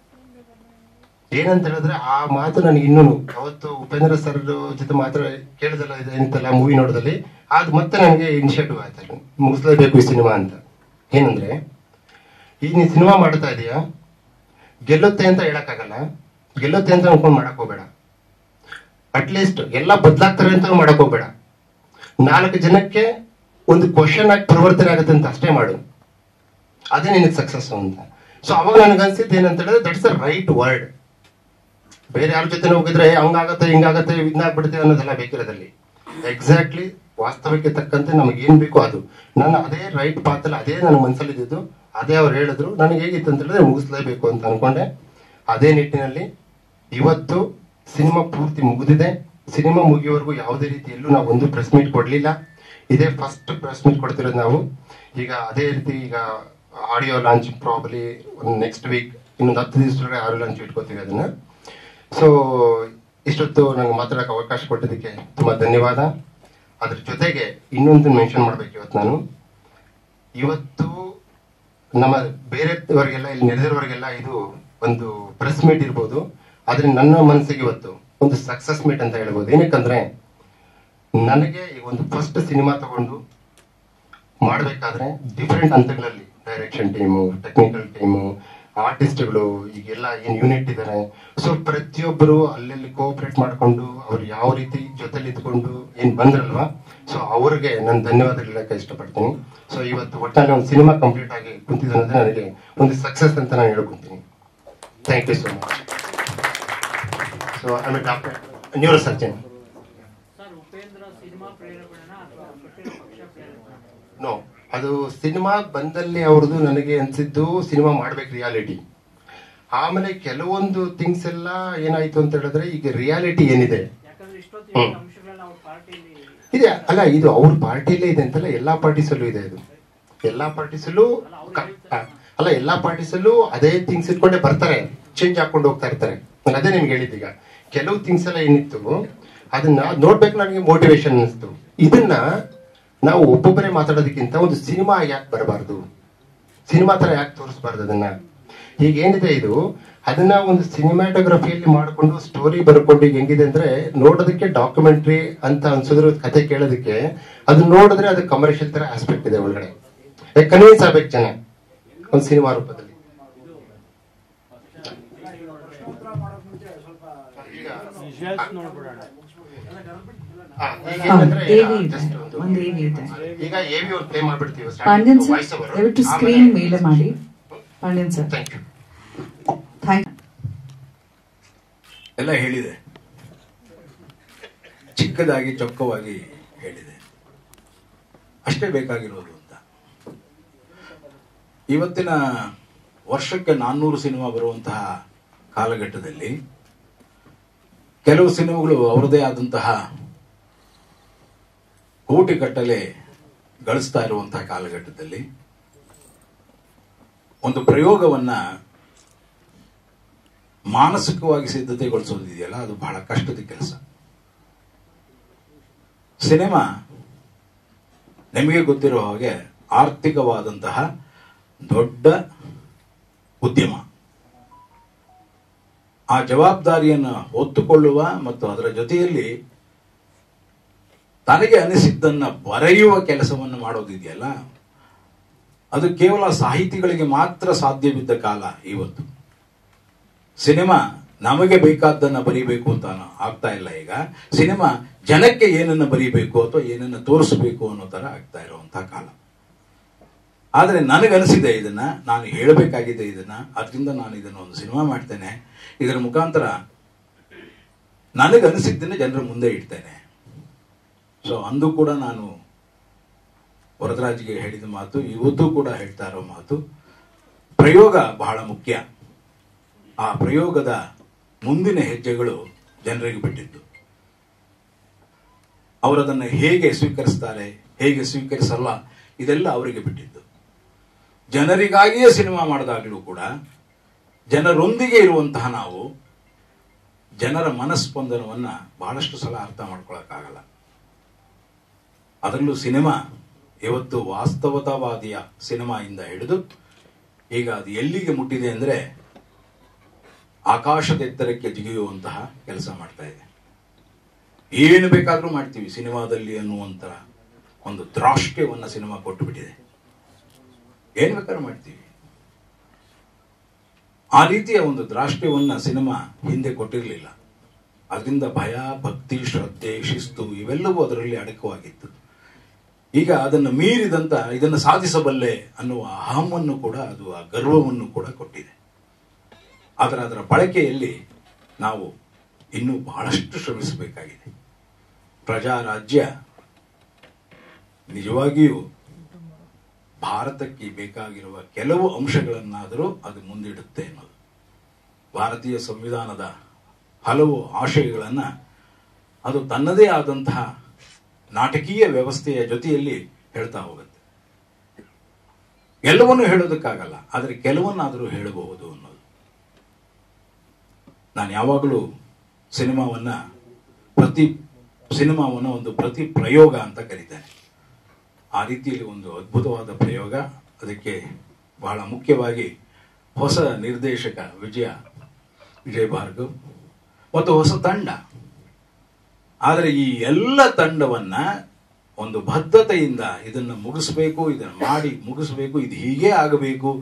ಏನಂತ ಹೇಳಿದ್ರೆ ಆ ಮಾತು ನನಗೆ ಇನ್ನೂ ಅವತ್ತು ಉಪೇಂದ್ರ ಸರ್ ಜೊತೆ ಮಾತ್ರ ಕೇಳಿದಲ್ಲ ಇದು ಏನಿತ್ತಲ್ಲ ಮೂವಿ ನೋಡೋದಲ್ಲಿ ಅದು ಮತ್ತೆ ನನಗೆ ಇನಿಷಿಯೇಟಿವ್ ಆಯ್ತು ಮುಗಿಸ್ಲೇಬೇಕು ಈ ಸಿನಿಮಾ ಅಂತ ಏನಂದ್ರೆ ಈಗ ನೀ ಸಿನಿಮಾ ಮಾಡ್ತಾ ಇದೀಯಾ ಗೆಲ್ಲುತ್ತೆ ಅಂತ ಹೇಳಕ್ಕಾಗಲ್ಲ ಗೆಲ್ಲುತ್ತೆ ಅಂತ ಅನ್ಕೊಂಡ್ ಮಾಡಕ್ ಹೋಗ್ಬೇಡ ಅಟ್ಲೀಸ್ಟ್ ಎಲ್ಲ ಬದಲಾಗ್ತಾರೆ ಅಂತ ಮಾಡಕ್ ಹೋಗ್ಬೇಡ ನಾಲ್ಕು ಜನಕ್ಕೆ ಒಂದು ಕ್ವಶನ್ ಆಗಿ ಪರಿವರ್ತನೆ ಆಗುತ್ತೆ ಅಂತ ಅಷ್ಟೇ ಮಾಡು ಅದೇ ನಿನಗೆ ಸಕ್ಸಸ್ ಅಂತ ಸೊ ಅವಾಗ ನನಗೆ ಅನ್ಸಿದ್ದು ಏನಂತ ಹೇಳಿದ್ರೆ ದಟ್ಸ್ ದ ರೈಟ್ ವರ್ಡ್ ಬೇರೆ ಯಾರ ಜೊತೆ ಹೋಗಿದ್ರೆ ಹಂಗಾಗತ್ತೆ ಹಿಂಗಾಗತ್ತೆ ಇದಾಗ್ಬಿಡುತ್ತೆ ಅನ್ನೋದೆಲ್ಲ ಬೇಕಿರೋದಲ್ಲಿ ಎಕ್ಸಾಕ್ಟ್ಲಿ ವಾಸ್ತವಕ್ಕೆ ತಕ್ಕಂತೆ ನಮಗೆ ಏನ್ ಬೇಕೋ ಅದು ನಾನು ಅದೇ ರೈಟ್ ಪಾತಲ್ಲಿ ಅದೇ ನನ್ನ ಮನಸ್ಸಲ್ಲಿ ಇದ್ದಿದ್ದು ಅದೇ ಅವ್ರು ಹೇಳಿದ್ರು ನನಗೆ ಹೇಗಿತ್ತು ಅಂತ ಹೇಳಿದ್ರೆ ಮುಗಿಸ್ಲೇಬೇಕು ಅಂತ ಅನ್ಕೊಂಡೆ ಅದೇ ನಿಟ್ಟಿನಲ್ಲಿ ಇವತ್ತು ಸಿನಿಮಾ ಪೂರ್ತಿ ಮುಗಿದಿದೆ ಸಿನಿಮಾ ಮುಗಿಯೋವರೆಗೂ ಯಾವುದೇ ರೀತಿಯಲ್ಲೂ ನಾವು ಒಂದು ಪ್ರೆಸ್ ಮೀಟ್ ಕೊಡ್ಲಿಲ್ಲ ಇದೇ ಫಸ್ಟ್ ಪ್ರೆಸ್ ಮೀಟ್ ಕೊಡ್ತಿರೋದು ನಾವು ಈಗ ಅದೇ ರೀತಿ ಈಗ audio launch probably next week ಇನ್ನೊಂದು ಹತ್ತು ದಿವಸದೊಳಗೆ ಆಡಿಯೋ ಲಾಂಚ್ ಇಟ್ಕೋತೀವಿ ಅದನ್ನ ಸೊ ಇಷ್ಟೊತ್ತು ನಂಗೆ ಮಾತಾಡಕ್ಕೆ ಅವಕಾಶ ಕೊಟ್ಟಿದ್ದಕ್ಕೆ ತುಂಬಾ ಧನ್ಯವಾದ ಅದ್ರ ಜೊತೆಗೆ ಇನ್ನೊಂದು ಮೆನ್ಷನ್ ಮಾಡ್ಬೇಕು ಇವತ್ತು ನಾನು ಇವತ್ತು ನಮ್ಮ ಬೇರೆಯವರಿಗೆಲ್ಲ ಇಲ್ಲಿ ನೆರೆದಿರೋರಿಗೆಲ್ಲ ಇದು ಒಂದು ಪ್ರೆಸ್ ಮೀಟ್ ಇರ್ಬೋದು ಆದ್ರೆ ನನ್ನ ಮನಸ್ಸಿಗೆ ಇವತ್ತು ಒಂದು ಸಕ್ಸಸ್ ಮೀಟ್ ಅಂತ ಹೇಳ್ಬೋದು ಏನಕ್ಕಂದ್ರೆ ನನಗೆ ಈ ಒಂದು ಫಸ್ಟ್ ಸಿನಿಮಾ ತಗೊಂಡು ಮಾಡಬೇಕಾದ್ರೆ ಡಿಫ್ರೆಂಟ್ ಹಂತಗಳಲ್ಲಿ ಡೈರೆಕ್ಷನ್ ಟೀಮು ಟೆಕ್ನಿಕಲ್ ಟೀಮು ಆರ್ಟಿಸ್ಟ್ಗಳು ಈಗೆಲ್ಲ ಏನ್ ಯೂನಿಟ್ ಇದ್ದಾರೆ ಸೊ ಪ್ರತಿಯೊಬ್ಬರು ಅಲ್ಲೆಲ್ಲಿ ಕೋಆಪರೇಟ್ ಮಾಡ್ಕೊಂಡು ಅವ್ರು ಯಾವ ರೀತಿ ಜೊತೆಲಿ ಇದ್ಕೊಂಡು ಏನ್ ಬಂದ್ರಲ್ವಾ ಸೊ ಅವ್ರಿಗೆ ನಾನು ಧನ್ಯವಾದ ಹೇಳಕ್ಕೆ ಇಷ್ಟಪಡ್ತೀನಿ ಸೊ ಇವತ್ತು ಒಟ್ಟಾರೆ ಒಂದು ಸಿನಿಮಾ ಕಂಪ್ಲೀಟ್ ಆಗಿ ಕುಂತಿದ್ದು ಅಂದ್ರೆ ನನಗೆ ಒಂದು ಸಕ್ಸಸ್ ಅಂತ ನಾನು ಹೇಳ್ಕೊಂತೀನಿ thank you so much so I mean doctor neurosurgeon sir Upendra cinema ಪ್ರೇರೇಪಣೆನ ಅಥವಾ ಕಟ್ಟಿರೋ ಪಕ್ಷ ಪ್ರೇರೇಪಣೆ ನೋ ಅದು ಸಿನಿಮಾ ಬಂದಲ್ಲಿ ಅವ್ರದ್ದು ನನಗೆ ಅನ್ಸಿದ್ದು ಸಿನಿಮಾ ಮಾಡ್ಬೇಕು ರಿಯಾಲಿಟಿ ಆಮೇಲೆ ಕೆಲವೊಂದು ಥಿಂಗ್ಸ್ ಎಲ್ಲ ಏನಾಯ್ತು ಅಂತ ಹೇಳಿದ್ರೆ ಈಗ ರಿಯಾಲಿಟಿ ಏನಿದೆ ಯಾಕಂದ್ರೆ ಇಷ್ಟೊತ್ತು ಈ ಅಂಶಗಳನ್ನ ಅವ್ರ ಪಾರ್ಟಿಯಲ್ಲಿ ಇದೆ ಅಲ್ಲ ಇದು ಅವ್ರ ಪಾರ್ಟಿಲೇ ಇದೆ ಅಂತಲ್ಲ ಎಲ್ಲಾ ಪಾರ್ಟೀಸಲ್ಲೂ ಇದೆ ಇದು ಎಲ್ಲಾ ಪಾರ್ಟೀಸಲ್ಲೂ ಅಲ್ಲ ಎಲ್ಲಾ ಪಾರ್ಟೀಸಲ್ಲೂ ಅದೇ ಥಿಂಗ್ಸ್ ಇಟ್ಕೊಂಡೇ ಬರ್ತಾರೆ ಚೇಂಜ್ ಹಾಕೊಂಡು ಹೋಗ್ತಾ ಇರ್ತಾರೆ ನಾನು ಅದೇ ನಿಮ್ಗೆ ಹೇಳಿದ್ದೀಗ ಕೆಲವು ಥಿಂಗ್ಸ್ ಎಲ್ಲ ಏನಿತ್ತು ಅದನ್ನ ನೋಡ್ಬೇಕು ನನಗೆ ಮೋಟಿವೇಶನ್ ಅನಿಸ್ತು ಇದನ್ನ ನಾವು ಒಬ್ಬೊಬ್ಬರೇ ಮಾತಾಡೋದಕ್ಕಿಂತ ಒಂದು ಸಿನಿಮಾ ಯಾಕೆ ಬರಬಾರ್ದು ಸಿನಿಮಾ ತರ ಯಾಕೆ ತೋರಿಸ್ಬಾರ್ದು ಅದನ್ನ ಈಗ ಏನಿದೆ ಇದು ಅದನ್ನ ಒಂದು ಸಿನಿಮಾಟೋಗ್ರಫಿಯಲ್ಲಿ ಮಾಡಿಕೊಂಡು ಸ್ಟೋರಿ ಬರ್ಕೊಂಡು ಈಗ ಹೆಂಗಿದೆ ಅಂದ್ರೆ ನೋಡೋದಕ್ಕೆ ಡಾಕ್ಯುಮೆಂಟ್ರಿ ಅಂತ ಅನ್ಸಿದ್ರು ಕತೆ ಕೇಳೋದಕ್ಕೆ ಅದು ನೋಡಿದ್ರೆ ಅದು ಕಮರ್ಷಿಯಲ್ ತರ ಆಸ್ಪೆಕ್ಟ್ ಇದೆ ಒಳಗಡೆ ಕನ್ವಿನ್ಸ್ ಆಗ್ಬೇಕು ಜನ ಒಂದು ಸಿನಿಮಾ ರೂಪದಲ್ಲಿ ಹಾ, ಈಗ ಏನಂದ್ರೆ ಈಗ AV ಇದೆ. just ಒಂದು- ಒಂದು AV ಇದೆ. ಈಗ ಎವಿ ಒಂದು ಪ್ಲೇ ಮಾಡ್ಬಿಡ್ತೀವಿ ಪಾಂಡ್ಯನ್ ಸರ್ ದಯವಿಟ್ಟು ಸ್ಕ್ರೀನ್ ಮೇಲೆ ಮಾಡಿ Pandyan sir thank you thank ಎಲ್ಲ ಹೇಳಿದೆ ಚಿಕ್ಕದಾಗಿ ಚೊಕ್ಕವಾಗಿ ಹೇಳಿದೆ ಅಷ್ಟೇ ಬೇಕಾಗಿರೋದು ಅಂತ ಇವತ್ತಿನ ವರ್ಷಕ್ಕೆ ನಾನ್ನೂರು ಸಿನಿಮಾ ಬರುವಂತಹ ಕಾಲಘಟ್ಟದಲ್ಲಿ ಕೆಲವು ಸಿನಿಮಾಗಳು ಅವರದೇ ಆದಂತಹ ಕೋಟಿ ಕಟ್ಟಲೆ ಗಳಿಸ್ತಾ ಇರುವಂತಹ ಕಾಲಘಟ್ಟದಲ್ಲಿ ಒಂದು ಪ್ರಯೋಗವನ್ನ ಮಾನಸಿಕವಾಗಿ ಸಿದ್ಧತೆಗೊಳಿಸೋದಿದೆಯಲ್ಲ ಅದು ಬಹಳ ಕಷ್ಟದ ಕೆಲಸ ಸಿನಿಮಾ ನಿಮಗೆ ಗೊತ್ತಿರೋ ಹಾಗೆ ಆರ್ಥಿಕವಾದಂತಹ ದೊಡ್ಡ ಉದ್ಯಮ ಆ ಜವಾಬ್ದಾರಿಯನ್ನು ಹೊತ್ತುಕೊಳ್ಳುವ ಮತ್ತು ಅದರ ಜೊತೆಯಲ್ಲಿ ತನಗೆ ಅನಿಸಿದ್ದನ್ನ ಬರೆಯುವ ಕೆಲಸವನ್ನು ಮಾಡೋದಿದೆಯಲ್ಲ ಅದು ಕೇವಲ ಸಾಹಿತಿಗಳಿಗೆ ಮಾತ್ರ ಸಾಧ್ಯವಿದ್ದ ಕಾಲ ಇವತ್ತು ಸಿನಿಮಾ ನಮಗೆ ಬೇಕಾದ್ದನ್ನ ಬರೀಬೇಕು ಅಂತ ಅನ- ಆಗ್ತಾ ಇಲ್ಲ ಈಗ ಸಿನಿಮಾ ಜನಕ್ಕೆ ಏನನ್ನ ಬರೀಬೇಕು ಅಥವಾ ಏನನ್ನ ತೋರಿಸಬೇಕು ಅನ್ನೋ ತರ ಆಗ್ತಾ ಇರುವಂತಹ ಕಾಲ ಆದ್ರೆ ನನಗನಿಸಿದೆ ಇದನ್ನ ನಾನು ಹೇಳಬೇಕಾಗಿದೆ ಇದನ್ನ ಅದರಿಂದ ನಾನು ಇದನ್ನ ಒಂದು ಸಿನಿಮಾ ಮಾಡ್ತೇನೆ ಇದರ ಮುಖಾಂತರ ನನಗನಿಸಿದ್ದನ್ನ ಜನರ ಮುಂದೆ ಇಡ್ತೇನೆ ಸೊ ಅಂದು ಕೂಡ ನಾನು ವರದರಾಜ್ಗೆ ಹೇಳಿದ ಮಾತು ಇವತ್ತು ಕೂಡ ಹೇಳ್ತಾ ಇರೋ ಮಾತು ಪ್ರಯೋಗ ಬಹಳ ಮುಖ್ಯ ಆ ಪ್ರಯೋಗದ ಮುಂದಿನ ಹೆಜ್ಜೆಗಳು ಜನರಿಗೆ ಬಿಟ್ಟಿದ್ದು ಅವರದನ್ನು ಹೇಗೆ ಸ್ವೀಕರಿಸ್ತಾರೆ ಹೇಗೆ ಸ್ವೀಕರಿಸಲ್ಲ ಇದೆಲ್ಲ ಅವರಿಗೆ ಬಿಟ್ಟಿದ್ದು ಜನರಿಗಾಗಿಯೇ ಸಿನಿಮಾ ಮಾಡಿದಾಗಲೂ ಕೂಡ ಜನರೊಂದಿಗೆ ಇರುವಂತಹ ನಾವು ಜನರ ಮನಸ್ಪಂದನವನ್ನ ಬಹಳಷ್ಟು ಸಲ ಅರ್ಥ ಮಾಡ್ಕೊಳಕ್ಕಾಗಲ್ಲ ಅದರಲ್ಲೂ ಸಿನಿಮಾ ಇವತ್ತು ವಾಸ್ತವತಾವಾದಿಯ ಸಿನಿಮಾಯಿಂದ ಹಿಡಿದು ಈಗ ಅದು ಎಲ್ಲಿಗೆ ಮುಟ್ಟಿದೆ ಅಂದ್ರೆ ಆಕಾಶದ ಎತ್ತರಕ್ಕೆ ಜಿಗಿಯುವಂತಹ ಕೆಲಸ ಮಾಡ್ತಾ ಇದೆ ಏನು ಬೇಕಾದ್ರೂ ಮಾಡ್ತೀವಿ ಸಿನಿಮಾದಲ್ಲಿ ಅನ್ನುವಂತ ಒಂದು ದ್ರಾಷ್ಟ್ಯವನ್ನ ಸಿನಿಮಾ ಕೊಟ್ಟು ಬಿಟ್ಟಿದೆ ಏನ್ ಬೇಕಾದ್ರೂ ಮಾಡ್ತೀವಿ ಆ ರೀತಿಯ ಒಂದು ದ್ರಾಷ್ಟ್ಯವನ್ನ ಸಿನಿಮಾ ಹಿಂದೆ ಕೊಟ್ಟಿರಲಿಲ್ಲ ಅದರಿಂದ ಭಯ ಭಕ್ತಿ ಶ್ರದ್ಧೆ ಶಿಸ್ತು ಇವೆಲ್ಲವೂ ಅದರಲ್ಲಿ ಅಡಕವಾಗಿತ್ತು ಈಗ ಅದನ್ನು ಮೀರಿದಂತ ಇದನ್ನು ಸಾಧಿಸಬಲ್ಲೆ ಅನ್ನುವ ಅಹಮನ್ನು ಕೂಡ ಅದು ಆ ಗರ್ವವನ್ನು ಕೂಡ ಕೊಟ್ಟಿದೆ ಆದರೆ ಅದರ ಬಳಕೆಯಲ್ಲಿ ನಾವು ಇನ್ನೂ ಬಹಳಷ್ಟು ಶ್ರಮಿಸಬೇಕಾಗಿದೆ ಪ್ರಜಾರಾಜ್ಯ ನಿಜವಾಗಿಯೂ ಭಾರತಕ್ಕೆ ಬೇಕಾಗಿರುವ ಕೆಲವು ಅಂಶಗಳನ್ನಾದರೂ ಅದು ಮುಂದಿಡುತ್ತೆ ಅನ್ನೋದು ಭಾರತೀಯ ಸಂವಿಧಾನದ ಹಲವು ಆಶಯಗಳನ್ನ ಅದು ತನ್ನದೇ ಆದಂತಹ ನಾಟಕೀಯ ವ್ಯವಸ್ಥೆಯ ಜೊತೆಯಲ್ಲಿ ಹೇಳ್ತಾ ಹೋಗುತ್ತೆ ಎಲ್ಲವನ್ನೂ ಹೇಳೋದಕ್ಕಾಗಲ್ಲ ಆದರೆ ಕೆಲವನ್ನಾದರೂ ಹೇಳಬಹುದು ಅನ್ನೋದು ನಾನು ಯಾವಾಗಲೂ ಸಿನಿಮಾವನ್ನ ಪ್ರತಿ ಸಿನಿಮಾವನ್ನ ಒಂದು ಪ್ರತಿ ಪ್ರಯೋಗ ಅಂತ ಕರೀತೇನೆ ಆ ರೀತಿಯಲ್ಲಿ ಒಂದು ಅದ್ಭುತವಾದ ಪ್ರಯೋಗ ಅದಕ್ಕೆ ಬಹಳ ಮುಖ್ಯವಾಗಿ ಹೊಸ ನಿರ್ದೇಶಕ ವಿಜಯ ವಿಜಯ್ ಭಾರ್ಗವ್ ಮತ್ತು ಹೊಸ ತಂಡ ಆದರೆ ಈ ಎಲ್ಲ ತಂಡವನ್ನ ಒಂದು ಬದ್ಧತೆಯಿಂದ ಇದನ್ನು ಮುಗಿಸ್ಬೇಕು ಇದನ್ನು ಮಾಡಿ ಮುಗಿಸ್ಬೇಕು ಇದು ಹೀಗೆ ಆಗಬೇಕು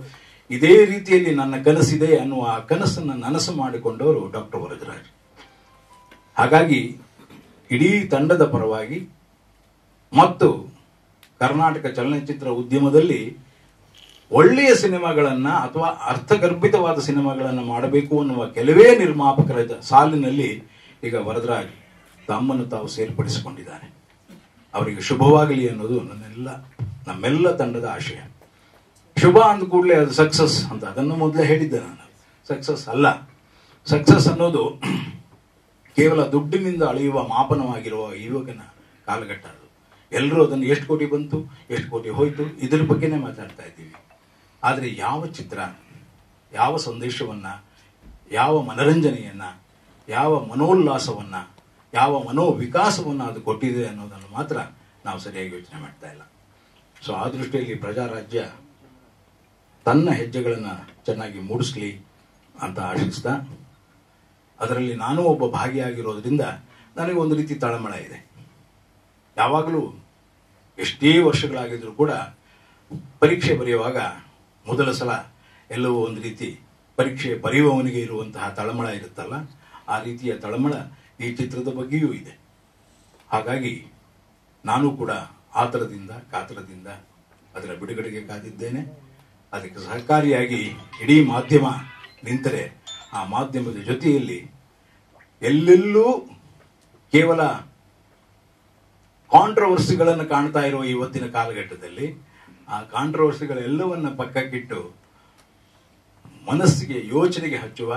ಇದೇ ರೀತಿಯಲ್ಲಿ ನನ್ನ ಕನಸಿದೆ ಅನ್ನುವ ಆ ಕನಸನ್ನು ನನಸು ಮಾಡಿಕೊಂಡವರು ಡಾಕ್ಟರ್ ವರದರಾಜ್ ಹಾಗಾಗಿ ಇಡೀ ತಂಡದ ಪರವಾಗಿ ಮತ್ತು ಕರ್ನಾಟಕ ಚಲನಚಿತ್ರ ಉದ್ಯಮದಲ್ಲಿ ಒಳ್ಳೆಯ ಸಿನಿಮಾಗಳನ್ನ ಅಥವಾ ಅರ್ಥಗರ್ಭಿತವಾದ ಸಿನಿಮಾಗಳನ್ನು ಮಾಡಬೇಕು ಅನ್ನುವ ಕೆಲವೇ ನಿರ್ಮಾಪಕರ ಜ- ಸಾಲಿನಲ್ಲಿ ಈಗ ವರದರಾಜ್ ತಮ್ಮನ್ನು ತಾವು ಸೇರ್ಪಡಿಸಿಕೊಂಡಿದ್ದಾರೆ ಅವರಿಗೆ ಶುಭವಾಗಲಿ ಅನ್ನೋದು ನನ್ನೆಲ್ಲ ನಮ್ಮೆಲ್ಲ ತಂಡದ ಆಶಯ ಶುಭ ಅಂದ ಕೂಡಲೇ ಅದು ಸಕ್ಸಸ್ ಅಂತ ಅದನ್ನು ಮೊದಲೇ ಹೇಳಿದ್ದೆ ನಾನು ಸಕ್ಸಸ್ ಅಲ್ಲ ಸಕ್ಸಸ್ ಅನ್ನೋದು ಕೇವಲ ದುಡ್ಡಿನಿಂದ ಅಳೆಯುವ ಮಾಪನವಾಗಿರುವ ಯುವಕನ ಕಾಲಘಟ್ಟ ಅದು ಎಲ್ಲರೂ ಅದನ್ನು ಎಷ್ಟು ಕೋಟಿ ಬಂತು ಎಷ್ಟು ಕೋಟಿ ಹೋಯ್ತು ಇದ್ರ ಬಗ್ಗೆನೇ ಮಾತಾಡ್ತಾ ಇದ್ದೀವಿ ಆದರೆ ಯಾವ ಚಿತ್ರ ಯಾವ ಸಂದೇಶವನ್ನ ಯಾವ ಮನರಂಜನೆಯನ್ನ ಯಾವ ಮನೋಲ್ಲಾಸವನ್ನ ಯಾವ ಮನೋವಿಕಾಸವನ್ನ ಅದು ಕೊಟ್ಟಿದೆ ಅನ್ನೋದನ್ನು ಮಾತ್ರ ನಾವು ಸರಿಯಾಗಿ ಯೋಚನೆ ಮಾಡ್ತಾ ಇಲ್ಲ ಸೊ ಆ ದೃಷ್ಟಿಯಲ್ಲಿ ಪ್ರಜಾರಾಜ್ಯ ತನ್ನ ಹೆಜ್ಜೆಗಳನ್ನು ಚೆನ್ನಾಗಿ ಮೂಡಿಸ್ಲಿ ಅಂತ ಆಶಿಸ್ತಾ ಅದರಲ್ಲಿ ನಾನು ಒಬ್ಬ ಭಾಗಿಯಾಗಿರೋದ್ರಿಂದ ನನಗೆ ಒಂದು ರೀತಿ ತಳಮಳ ಇದೆ ಯಾವಾಗಲೂ ಎಷ್ಟೇ ವರ್ಷಗಳಾಗಿದ್ರೂ ಕೂಡ ಪರೀಕ್ಷೆ ಬರೆಯುವಾಗ ಮೊದಲ ಸಲ ಎಲ್ಲವೂ ಒಂದು ರೀತಿ ಪರೀಕ್ಷೆ ಬರೆಯುವವನಿಗೆ ಇರುವಂತಹ ತಳಮಳ ಇರುತ್ತಲ್ಲ ಆ ರೀತಿಯ ತಳಮಳ ಈ ಚಿತ್ರದ ಬಗ್ಗೆಯೂ ಇದೆ ಹಾಗಾಗಿ ನಾನು ಕೂಡ ಆತರದಿಂದ ಕಾತರದಿಂದ ಅದರ ಬಿಡುಗಡೆಗೆ ಕಾದಿದ್ದೇನೆ ಅದಕ್ಕೆ ಸಹಕಾರಿಯಾಗಿ ಇಡೀ ಮಾಧ್ಯಮ ನಿಂತರೆ ಆ ಮಾಧ್ಯಮದ ಜೊತೆಯಲ್ಲಿ ಎಲ್ಲೆಲ್ಲೂ ಕೇವಲ ಕಾಂಟ್ರವರ್ಸಿಗಳನ್ನು ಕಾಣ್ತಾ ಇರುವ ಇವತ್ತಿನ ಕಾಲಘಟ್ಟದಲ್ಲಿ ಆ ಕಾಂಟ್ರವರ್ಸಿಗಳೆಲ್ಲವನ್ನ ಪಕ್ಕಕ್ಕಿಟ್ಟು ಮನಸ್ಸಿಗೆ ಯೋಚನೆಗೆ ಹಚ್ಚುವ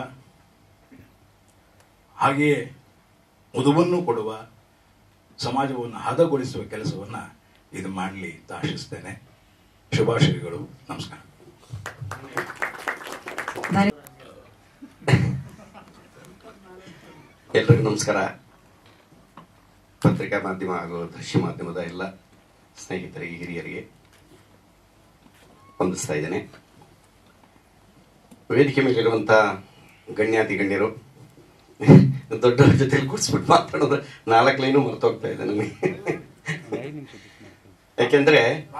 ಹಾಗೆಯೇ ಮುದುವನ್ನು ಕೊಡುವ ಸಮಾಜವನ್ನು ಹದಗೊಳಿಸುವ ಕೆಲಸವನ್ನ ಇದು ಮಾಡಲಿ ಅಂತ ಆಶಿಸ್ತೇನೆ ಶುಭಾಶಯಗಳು ನಮಸ್ಕಾರ ನಾನು ಎಲ್ರಿಗೂ ನಮಸ್ಕಾರ ಪತ್ರಿಕಾ ಮಾಧ್ಯಮ ಹಾಗೂ ದೃಶ್ಯ ಮಾಧ್ಯಮದ ಎಲ್ಲ ಸ್ನೇಹಿತರಿಗೆ ಹಿರಿಯರಿಗೆ ವಂದಿಸ್ತಾ ಇದ್ದೇನೆ ವೇದಿಕೆ ಮೇಲಿರುವಂತ ಗಣ್ಯಾತಿ ಗಣ್ಯರು ದೊಡ್ಡವರ ಜೊತೆಲಿ ಕೂರಿಸ್ಬಿಟ್ಟು ಮಾತಾಡೋದು ನಾಲ್ಕು ಲೈನು ಮರ್ತೋಗ್ತಾ ಇದೆ ನನಗೆ ಯಾಕೆಂದ್ರೆ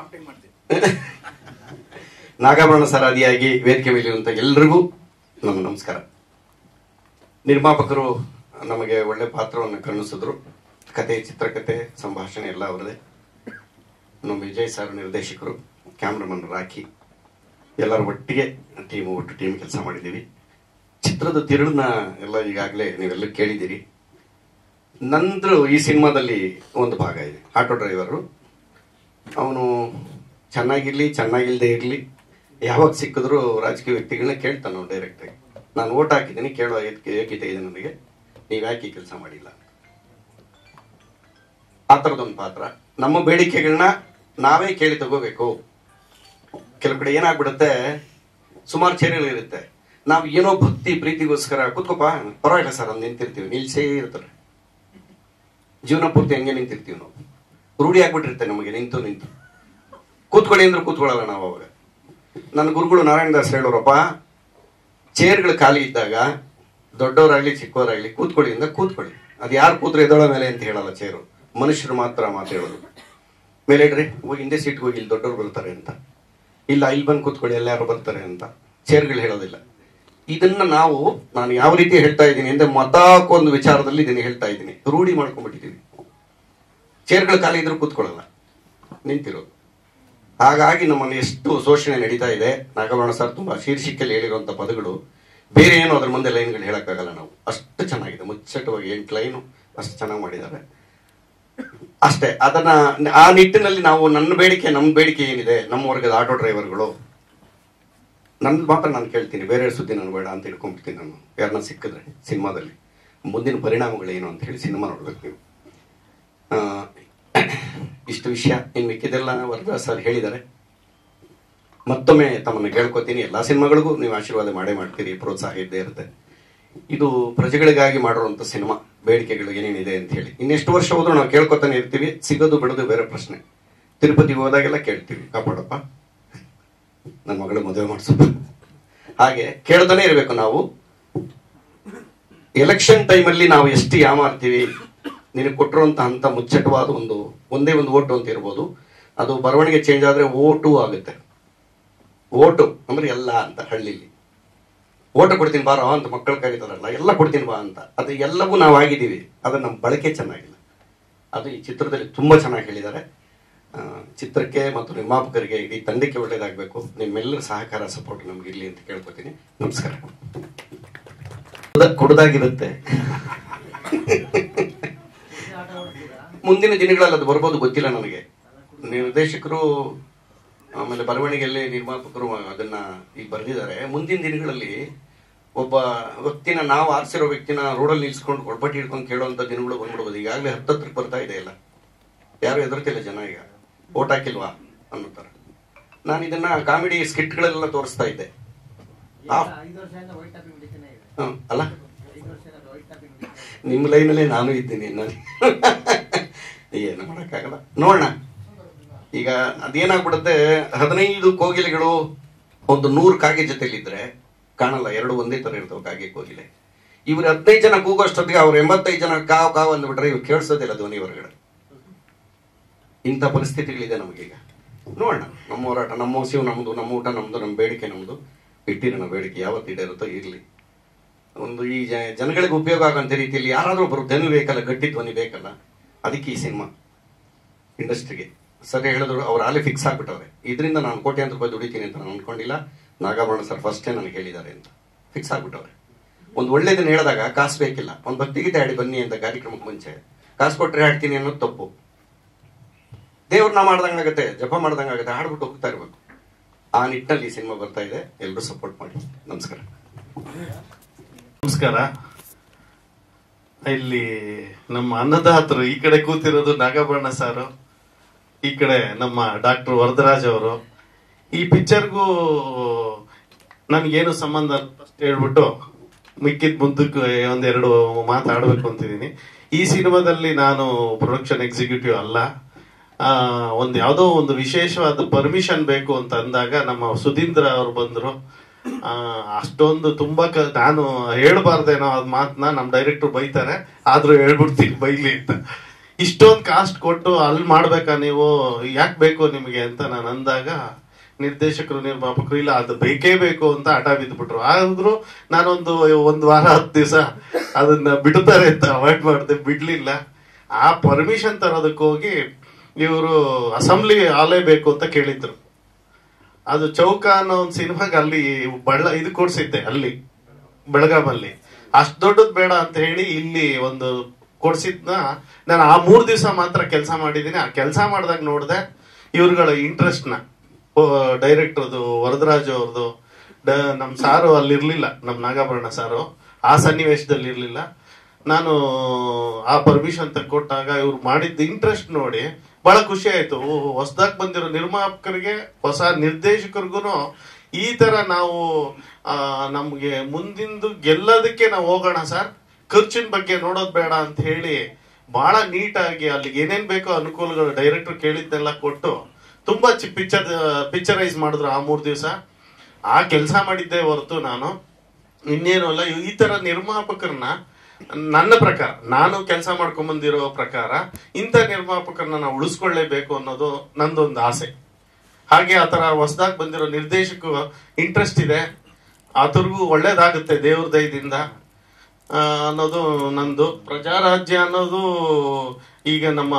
ನಾಗಾಭರಣ ಸರಾದಿಯಾಗಿ ವೇದಿಕೆ ಮೇಲಿರುವಂತ ಎಲ್ರಿಗೂ ನಮ್ಮ ನಮಸ್ಕಾರ ನಿರ್ಮಾಪಕರು ನಮಗೆ ಒಳ್ಳೆ ಪಾತ್ರವನ್ನು ಕರುಣಿಸಿದ್ರು ಕತೆ ಚಿತ್ರಕಥೆ ಸಂಭಾಷಣೆ ಎಲ್ಲ ಅವರದೇ ನಮ್ಮ ವಿಜಯ್ ಸರ್ ನಿರ್ದೇಶಕರು ಕ್ಯಾಮ್ರಾಮನ್ ರಾಖಿ ಎಲ್ಲರ ಒಟ್ಟಿಗೆ ಟೀಮ್ ಒಟ್ಟು ಟೀಮ್ ಕೆಲಸ ಮಾಡಿದ್ದೀವಿ ಚಿತ್ರದ ತಿರುಳನ್ನ ಎಲ್ಲ ಈಗಾಗಲೇ ನೀವೆಲ್ಲ ಕೇಳಿದ್ದೀರಿ ನಂದು ಈ ಸಿನಿಮಾದಲ್ಲಿ ಒಂದು ಭಾಗ ಇದೆ ಆಟೋ ಡ್ರೈವರು ಅವನು ಚೆನ್ನಾಗಿರ್ಲಿ ಚೆನ್ನಾಗಿಲ್ದೇ ಇರಲಿ ಯಾವಾಗ ಸಿಕ್ಕಿದ್ರು ರಾಜಕೀಯ ವ್ಯಕ್ತಿಗಳನ್ನ ಕೇಳ್ತಾನೆ ನಾವು ಡೈರೆಕ್ಟಾಗಿ ನಾನು ಓಟ್ ಹಾಕಿದ್ದೀನಿ ಕೇಳೋ ಏಕೆ- ಯೋಗ್ಯತೆ ಇದೆ ನನಗೆ ನೀವು ಯಾಕೆ ಕೆಲಸ ಮಾಡಿಲ್ಲ ಆ ಥರದೊಂದು ಪಾತ್ರ ನಮ್ಮ ಬೇಡಿಕೆಗಳನ್ನ ನಾವೇ ಕೇಳಿ ತಗೋಬೇಕು ಕೆಲವು ಕಡೆ ಏನಾಗ್ಬಿಡುತ್ತೆ ಸುಮಾರು ಚೇರುಗಳಿರುತ್ತೆ ನಾವು ಏನೋ ಭಕ್ತಿ ಪ್ರೀತಿಗೋಸ್ಕರ ಕೂತ್ಕೋಪ ಪರವಾಗಿಲ್ಲ ಸರ್ ಅಂತ ನಿಂತಿರ್ತೀವಿ ನಿಲ್ಸೇ ಇರ್ತಾರೆ ಜೀವನ ಪೂರ್ತಿ ಹಂಗೆ ನಿಂತಿರ್ತೀವಿ ನಾವು ರೂಢಿ ಆಗ್ಬಿಟ್ಟಿರುತ್ತೆ ನಮಗೆ ನಿಂತು ನಿಂತು ಕೂತ್ಕೊಳ್ಳಿ ಅಂದ್ರೆ ಕೂತ್ಕೊಳ್ಳಲ್ಲ ನಾವು ಅವಾಗ ನನ್ನ ಗುರುಗಳು ನಾರಾಯಣ ದಾಸ್ ಹೇಳೋರಪ್ಪ ಚೇರ್ಗಳು ಖಾಲಿ ಇದ್ದಾಗ ದೊಡ್ಡವರಾಗ್ಲಿ ಚಿಕ್ಕವರಾಗ್ಲಿ ಕೂತ್ಕೊಳ್ಳಿ ಅಂದ್ರೆ ಕೂತ್ಕೊಳ್ಳಿ ಅದು ಯಾರು ಕೂತ್ರೆ ಎದೋಳ ಮೇಲೆ ಅಂತ ಹೇಳಲ್ಲ ಚೇರು ಮನುಷ್ಯರು ಮಾತ್ರ ಮಾತು ಹೇಳೋದು ಮೇಲೆ ಇಡ್ರಿ ಹೋಗಿ ಹಿಂದೆ ಸೀಟ್ಗೆ ಹೋಗಿ ಇಲ್ಲಿ ದೊಡ್ಡವ್ರು ಬರ್ತಾರೆ ಅಂತ ಇಲ್ಲ ಇಲ್ಲಿ ಬಂದು ಕೂತ್ಕೊಳ್ಳಿ ಎಲ್ಲಾರು ಬರ್ತಾರೆ ಅಂತ ಚೇರ್ಗಳು ಹೇಳೋದಿಲ್ಲ ಇದನ್ನ ನಾವು ನಾನು ಯಾವ ರೀತಿ ಹೇಳ್ತಾ ಇದ್ದೀನಿ ಅಂದ್ರೆ ಮತ ಹಾಕೋ ಒಂದು ವಿಚಾರದಲ್ಲಿ ಇದನ್ನ ಹೇಳ್ತಾ ಇದ್ದೀನಿ ರೂಢಿ ಮಾಡ್ಕೊಂಡ್ಬಿಟ್ಟಿದ್ದೀವಿ ಚೇರ್ಗಳು ಖಾಲಿ ಇದ್ರೂ ಕೂತ್ಕೊಳ್ಳಲ್ಲ ನಿಂತಿರೋದು ಹಾಗಾಗಿ ನಮ್ಮಲ್ಲಿ ಎಷ್ಟು ಶೋಷಣೆ ನಡೀತಾ ಇದೆ ನಾಗಭರಣ ಸರ್ ತುಂಬಾ ಶೀರ್ಷಿಕೆಯಲ್ಲಿ ಹೇಳಿರುವಂತ ಪದಗಳು ಬೇರೆ ಏನು ಅದ್ರ ಮುಂದೆ ಲೈನ್ಗಳು ಹೇಳಕ್ಕಾಗಲ್ಲ ನಾವು ಅಷ್ಟು ಚೆನ್ನಾಗಿದೆ ಮುಚ್ಚಟವಾಗಿ ಎಂಟು ಲೈನು ಅಷ್ಟು ಚೆನ್ನಾಗಿ ಮಾಡಿದ್ದಾರೆ ಅಷ್ಟೇ ಅದನ್ನ ಆ ನಿಟ್ಟಿನಲ್ಲಿ ನಾವು ನನ್ನ ಬೇಡಿಕೆ ನಮ್ಮ ಬೇಡಿಕೆ ಏನಿದೆ ನಮ್ಮ ವರ್ಗದ ಆಟೋ ಡ್ರೈವರ್ಗಳು ನನ್ನ ಮಾತ್ರ ನಾನು ಕೇಳ್ತೀನಿ ಬೇರೆ ಸುದ್ದಿ ನಾನು ಬೇಡ ಅಂತ ಇಟ್ಕೊಂಡ್ಬಿಡ್ತೀನಿ ನಾನು ಯಾರನ್ನ ಸಿಕ್ಕಿದ್ರೆ ಸಿನಿಮಾದಲ್ಲಿ ಮುಂದಿನ ಪರಿಣಾಮಗಳೇನು ಅಂತ ಹೇಳಿ ಸಿನಿಮಾ ನೋಡ್ಬೇಕು ನೀವು ಆ, ಇಷ್ಟು ವಿಷಯ ಇನ್ನು ಮಿಕ್ಕಿದೆಲ್ಲ ವರದಾ ಸರ್ ಹೇಳಿದ್ದಾರೆ ಮತ್ತೊಮ್ಮೆ ತಮ್ಮನ್ನು ಕೇಳ್ಕೊತೀನಿ ಎಲ್ಲಾ ಸಿನಿಮಾಗಳಿಗೂ ನೀವು ಆಶೀರ್ವಾದ ಮಾಡೇ ಮಾಡ್ತೀರಿ ಪ್ರೋತ್ಸಾಹ ಇದ್ದೇ ಇರುತ್ತೆ ಇದು ಪ್ರಜೆಗಳಿಗಾಗಿ ಮಾಡಿರುವಂತ ಸಿನಿಮಾ ಬೇಡಿಕೆಗಳು ಏನೇನಿದೆ ಅಂತ ಹೇಳಿ ಇನ್ನೆಷ್ಟು ವರ್ಷ ಹೋದ್ರೂ ನಾವು ಕೇಳ್ಕೊತಾನೆ ಇರ್ತೀವಿ ಸಿಗೋದು ಬಿಡೋದು ಬೇರೆ ಪ್ರಶ್ನೆ ತಿರುಪತಿಗೆ ಹೋದಾಗೆಲ್ಲ ಕೇಳ್ತೀವಿ ಕಾಪಾಡಪ್ಪ ನನ್ನ ಮಗಳು ಮದುವೆ ಮಾಡಿಸಪ್ಪ ಹಾಗೆ ಕೇಳ್ತಾನೆ ಇರಬೇಕು ನಾವು ಎಲೆಕ್ಷನ್ ಟೈಮಲ್ಲಿ ನಾವು ಎಷ್ಟು ಯಾಮಾರ್ತೀವಿ ನಿನಗೆ ಕೊಟ್ಟಿರುವಂತ ಅಂತ ಮುಚ್ಚಟವಾದ ಒಂದು ಒಂದೇ ಒಂದು ಓಟು ಅಂತ ಇರ್ಬೋದು ಅದು ಬರವಣಿಗೆ ಚೇಂಜ್ ಆದ್ರೆ ಓಟು ಆಗುತ್ತೆ ಓಟು ಅಂದ್ರೆ ಎಲ್ಲ ಅಂತ ಹಳ್ಳಿಲಿ ಓಟು ಕೊಡ್ತೀನಿ ಬಾರೋ ಅಂತ ಮಕ್ಕಳು ಕರೀತಾರಲ್ಲ ಎಲ್ಲ ಕೊಡ್ತೀನಿ ಬಾ ಅಂತ ಅದು ಎಲ್ಲವೂ ನಾವು ಆಗಿದ್ದೀವಿ ಅದು ನಮ್ಮ ಬಳಕೆ ಚೆನ್ನಾಗಿಲ್ಲ ಅದು ಈ ಚಿತ್ರದಲ್ಲಿ ತುಂಬ ಚೆನ್ನಾಗಿ ಹೇಳಿದ್ದಾರೆ ಆ, ಚಿತ್ರಕ್ಕೆ ಮತ್ತು ನಿರ್ಮಾಪಕರಿಗೆ ಇಡೀ ತಂಡಕ್ಕೆ ಒಳ್ಳೇದಾಗಬೇಕು ನಿಮ್ಮೆಲ್ಲರ ಸಹಕಾರ ಸಪೋರ್ಟ್ ನಮ್ಗೆ ಇರಲಿ ಅಂತ ಕೇಳ್ಕೊತೀನಿ ನಮಸ್ಕಾರ ಕುಡ್ದ- ಕುಡ್ದಾಗಿರುತ್ತೆ ಮುಂದಿನ ದಿನಗಳಲ್ಲಿ ಅದು ಬರ್ಬೋದು ಗೊತ್ತಿಲ್ಲ ನನಗೆ ನಿರ್ದೇಶಕರು ಆಮೇಲೆ ಬರವಣಿಗೆಯಲ್ಲಿ ನಿರ್ಮಾಪಕರು ಅದನ್ನ ಈಗ ಬರೆದಿದ್ದಾರೆ ಮುಂದಿನ ದಿನಗಳಲ್ಲಿ ಒಬ್ಬ ವ್ಯಕ್ತಿನ ನಾವು ಆರಿಸಿರೋ ವ್ಯಕ್ತಿನ ರೋಡಲ್ಲಿ ನಿಲ್ಸ್ಕೊಂಡು ಕೊಡ್ಪಟ್ಟಿ ಹಿಡ್ಕೊಂಡು ಕೇಳುವಂತ ದಿನಗಳು ಬಂದ್ಬಿಡ್ಬೋದು ಈಗಾಗಲೇ ಹತ್ತತ್ರಕ್ಕೆ ಬರ್ತಾ ಇದೆ ಇಲ್ಲ ಯಾರು ಎದುರ್ತಿಲ್ಲ ಜನ ಈಗ ಓಟ್ ಹಾಕಿಲ್ವಾ ಅನ್ನುತ್ತಾರೆ ನಾನು ಇದನ್ನ ಕಾಮಿಡಿ ಸ್ಕಿಟ್ಗಳೆಲ್ಲ ತೋರಿಸ್ತಾ ಇದ್ದೆ ಆ- ಐದು ವರ್ಷದಿಂದ ವೈಟ್ ಟಾಪಿಂಗ್ ನಡೀತಾನೆ ಇದೆ ಹ್ಮ್, ಅಲ್ಲ ಐದು ವರ್ಷದಿಂದ ವೈಟ್ ಟಾಪಿಂಗ್ ನಡೀತಾನೆ ನಿಮ್ಮ ಲೈನಲ್ಲೇ ನಾನು ಇದ್ದೀನಿ ನಾನು ಏನು ಮಾಡೋಕ್ಕಾಗಲ್ಲ ನೋಡೋಣ ಈಗ ಅದೇನಾಗ್ಬಿಡುತ್ತೆ ಹದಿನೈದು ಕೋಗಿಲೆಗಳು ಒಂದು ನೂರು ಕಾಗೆ ಜೊತೆಲಿದ್ರೆ ಕಾಣಲ್ಲ ಎರಡು ಒಂದೇ ತರ ಇರ್ತವೆ ಕಾಗೆ ಕೋಗಿಲೆ ಇವ್ರು ಹದಿನೈದು ಜನ ಕೂಗೋಷ್ಟೊತ್ತಿಗೆ ಅವ್ರು ಎಂಬತ್ತೈದು ಜನ ಕಾವ್ ಕಾವ್ ಅಂದ್ಬಿಟ್ರೆ ಇವ್ರು ಕೇಳಿಸೋದಿಲ್ಲ ಧ್ವನಿ ಹೊರಗಡೆ ಇಂಥ ಪರಿಸ್ಥಿತಿಗಳಿದೆ ನಮಗೀಗ ನೋಡೋಣ ನಮ್ಮ ಹೋರಾಟ ನಮ್ಮ ಹಸಿವು ನಮ್ದು ನಮ್ಮ ಊಟ ನಮ್ದು ನಮ್ಮ ಬೇಡಿಕೆ ನಮ್ದು ಇಟ್ಟಿರೋಣ ಬೇಡಿಕೆ ಯಾವತ್ತು ಈಡೇರುತ್ತೋ ಇರಲಿ ಒಂದು ಈ ಜ- ಜನಗಳಿಗೆ ಉಪಯೋಗ ಆಗೋಂಥ ರೀತಿಯಲ್ಲಿ ಯಾರಾದ್ರೂ ಒಬ್ಬರು ಧ್ವನಿ ಬೇಕಲ್ಲ ಗಟ್ಟಿ ಧ್ವನಿ ಬೇಕಲ್ಲ ಅದಕ್ಕೆ ಈ ಸಿನಿಮಾ ಇಂಡಸ್ಟ್ರಿಗೆ ಸರಿ ಹೇಳಿದ್ರು ಅವ್ರು ಅಲ್ಲಿ ಫಿಕ್ಸ್ ಆಗ್ಬಿಟ್ಟವ್ರೆ ಇದರಿಂದ ನಾನು ಕೋಟ್ಯಾಂತರ ರೂಪಾಯಿ ದುಡಿತೀನಿ ಅಂತ ನಾನು ಅನ್ಕೊಂಡಿಲ್ಲ ನಾಗಾಭರಣ ಸರ್ ಫಸ್ಟೇ ನನಗೆ ಹೇಳಿದ್ದಾರೆ ಅಂತ ಫಿಕ್ಸ್ ಆಗ್ಬಿಟ್ಟವ್ರೆ ಒಂದು ಒಳ್ಳೇದನ್ನ ಹೇಳಿದಾಗ ಕಾಸು ಬೇಕಿಲ್ಲ ಒಂದು ಭಕ್ತಿಗೀತೆ ಹಾಡಿ ಬನ್ನಿ ಅಂತ ಕಾರ್ಯಕ್ರಮಕ್ಕೆ ಮುಂಚೆ ಕಾಸು ಕೊಟ್ಟರೆ ಹಾಡ್ತೀನಿ ಅನ್ನೋದು ತಪ್ಪು ದೇವ್ರನ್ನ ಮಾಡ್ದಂಗಾಗತ್ತೆ ಜಪ ಮಾಡ್ದಂಗಾಗತ್ತೆ ಹಾಡ್ಬಿಟ್ಟು ಹೋಗ್ತಾ ಇರ್ಬೇಕು ಆ ನಿಟ್ಟಿನಲ್ಲಿ ಈ ಸಿನಿಮಾ ಬರ್ತಾ ಇದೆ ಎಲ್ಲರೂ ಸಪೋರ್ಟ್ ಮಾಡಿ ನಮಸ್ಕಾರ ನಮಸ್ಕಾರ ಇಲ್ಲಿ ನಮ್ಮ ಅನ್ನದಾತರು ಈ ಕಡೆ ಕೂತಿರೋದು ನಾಗಭರಣ ಸಾರು ಈ ಕಡೆ ನಮ್ಮ ಡಾಕ್ಟರ್ ವರದರಾಜ್ ಅವರು ಈ ಪಿಕ್ಚರ್ಗೂ ನನ್ಗೇನು ಸಂಬಂಧ ಫಸ್ಟ್ ಹೇಳ್ಬಿಟ್ಟು ಮಿಕ್ಕಿದ ಮುಂದಕ್ಕೆ ಒಂದೆರಡು ಮಾತಾಡ್ಬೇಕು ಅಂತಿದ್ದೀನಿ ಈ ಸಿನಿಮಾದಲ್ಲಿ ನಾನು ಪ್ರೊಡಕ್ಷನ್ ಎಕ್ಸಿಕ್ಯೂಟಿವ್ ಅಲ್ಲ ಆ, ಒಂದು ಯಾವುದೋ ಒಂದು ವಿಶೇಷವಾದ ಪರ್ಮಿಷನ್ ಬೇಕು ಅಂತ ಅಂದಾಗ ನಮ್ಮ ಸುಧೀಂದ್ರ ಅವರು ಬಂದ್ರು ಆ, ಅಷ್ಟೊಂದು ತುಂಬಾ ಕ ನಾನು ಹೇಳ್ಬಾರ್ದೇನೋ ಅದ್ ಮಾತನ್ನ ನಮ್ ಡೈರೆಕ್ಟರ್ ಬೈತಾರೆ ಆದ್ರೂ ಹೇಳ್ಬಿಡ್ತೀನಿ ಬೈಲಿ ಅಂತ ಇಷ್ಟೊಂದು ಕಾಸ್ಟ್ ಕೊಟ್ಟು ಅಲ್ಲಿ ಮಾಡ್ಬೇಕಾ ನೀವು ಯಾಕೆ ಬೇಕು ನಿಮಗೆ ಅಂತ ನಾನು ಅಂದಾಗ ನಿರ್ದೇಶಕರು ನಿರ್ಮಾಪಕರು ಇಲ್ಲ ಅದು ಬೇಕೇ ಬೇಕು ಅಂತ ಹಠ ಬಿದ್ಬಿಟ್ರು ಆದ್ರೂ ನಾನೊಂದು ಒಂದ್ ವಾರ ಹತ್ತು ದಿವಸ ಅದನ್ನ ಬಿಡ್ತಾರೆ ಅಂತ ಅವಾಯ್ಡ್ ಮಾಡಿದೆ ಬಿಡ್ಲಿಲ್ಲ ಆ ಪರ್ಮಿಷನ್ ತರೋದಕ್ಕೆ ಹೋಗಿ ಇವರು ಅಸೆಂಬ್ಲಿ ಆಲೇ ಬೇಕು ಅಂತ ಕೇಳಿದ್ರು ಅದು ಚೌಕ ಅನ್ನೋ ಒಂದು ಸಿನಿಮಾಗೆ ಅಲ್ಲಿ ಬಳ್ಳ ಇದು ಕೊಡ್ಸಿದ್ದೆ ಅಲ್ಲಿ ಬೆಳಗಾಮಲ್ಲಿ ಅಷ್ಟ್ ದೊಡ್ಡದ್ ಬೇಡ ಅಂತ ಹೇಳಿ ಇಲ್ಲಿ ಒಂದು ಕೊಡ್ಸಿದ್ನ ನಾನು ಆ ಮೂರ್ ದಿವಸ ಮಾತ್ರ ಕೆಲಸ ಮಾಡಿದೀನಿ ಆ ಕೆಲಸ ಮಾಡಿದಾಗ ನೋಡಿದೆ ಇವ್ರುಗಳ ಇಂಟ್ರೆಸ್ಟ್ ನ ಡೈರೆಕ್ಟರ್ದು ವರದರಾಜ್ ಅವ್ರದ್ದು ನಮ್ ಸಾರು ಅಲ್ಲಿ ಇರ್ಲಿಲ್ಲ ನಮ್ ನಾಗಾಭರಣ ಸಾರು ಆ ಸನ್ನಿವೇಶದಲ್ಲಿ ಇರ್ಲಿಲ್ಲ ನಾನು ಆ ಪರ್ಮಿಷನ್ ಕೊಟ್ಟಾಗ ಇವ್ರು ಮಾಡಿದ್ದ ಇಂಟ್ರೆಸ್ಟ್ ನೋಡಿ ಬಹಳ ಖುಷಿ ಆಯ್ತು ಹೊಸದಾಗಿ ಬಂದಿರೋ ನಿರ್ಮಾಪಕರಿಗೆ ಹೊಸ ನಿರ್ದೇಶಕರಿಗೂ ಈ ತರ ನಾವು ಆ, ನಮ್ಗೆ ಮುಂದಿಂದು ಗೆಲ್ಲೋದಕ್ಕೆ ನಾವು ಹೋಗೋಣ ಸರ್ ಖರ್ಚಿನ ಬಗ್ಗೆ ನೋಡೋದ್ ಬೇಡ ಅಂತ ಹೇಳಿ ಬಹಳ ನೀಟಾಗಿ ಅಲ್ಲಿಗೆ ಏನೇನ್ ಬೇಕೋ ಅನುಕೂಲಗಳು ಡೈರೆಕ್ಟರ್ ಕೇಳಿದ್ದೆಲ್ಲ ಕೊಟ್ಟು ತುಂಬಾ ಪಿಕ್ಚರ್ ಪಿಕ್ಚರೈಸ್ ಮಾಡಿದ್ರು ಆ ಮೂರ್ ದಿವಸ ಆ ಕೆಲಸ ಮಾಡಿದ್ದೆ ಹೊರತು ನಾನು ಇನ್ನೇನು ಅಲ್ಲ ಈ ತರ ನಿರ್ಮಾಪಕರನ್ನ ನನ್ನ ಪ್ರಕಾರ ನಾನು ಕೆಲಸ ಮಾಡ್ಕೊಂಡ್ ಬಂದಿರೋ ಪ್ರಕಾರ ಇಂಥ ನಿರ್ಮಾಪಕರನ್ನ ನಾವು ಉಳಿಸ್ಕೊಳ್ಳೇಬೇಕು ಅನ್ನೋದು ನಂದೊಂದು ಆಸೆ ಹಾಗೆ ಆ ತರ ಹೊಸದಾಗಿ ಬಂದಿರೋ ನಿರ್ದೇಶಕ ಇಂಟ್ರೆಸ್ಟ್ ಇದೆ ಆತರಿಗೂ ಒಳ್ಳೇದಾಗುತ್ತೆ ದೇವ್ರ ದಯದಿಂದ ಆ, ಅನ್ನೋದು ನಂದು ಪ್ರಜಾರಾಜ್ಯ ಅನ್ನೋದು ಈಗ ನಮ್ಮ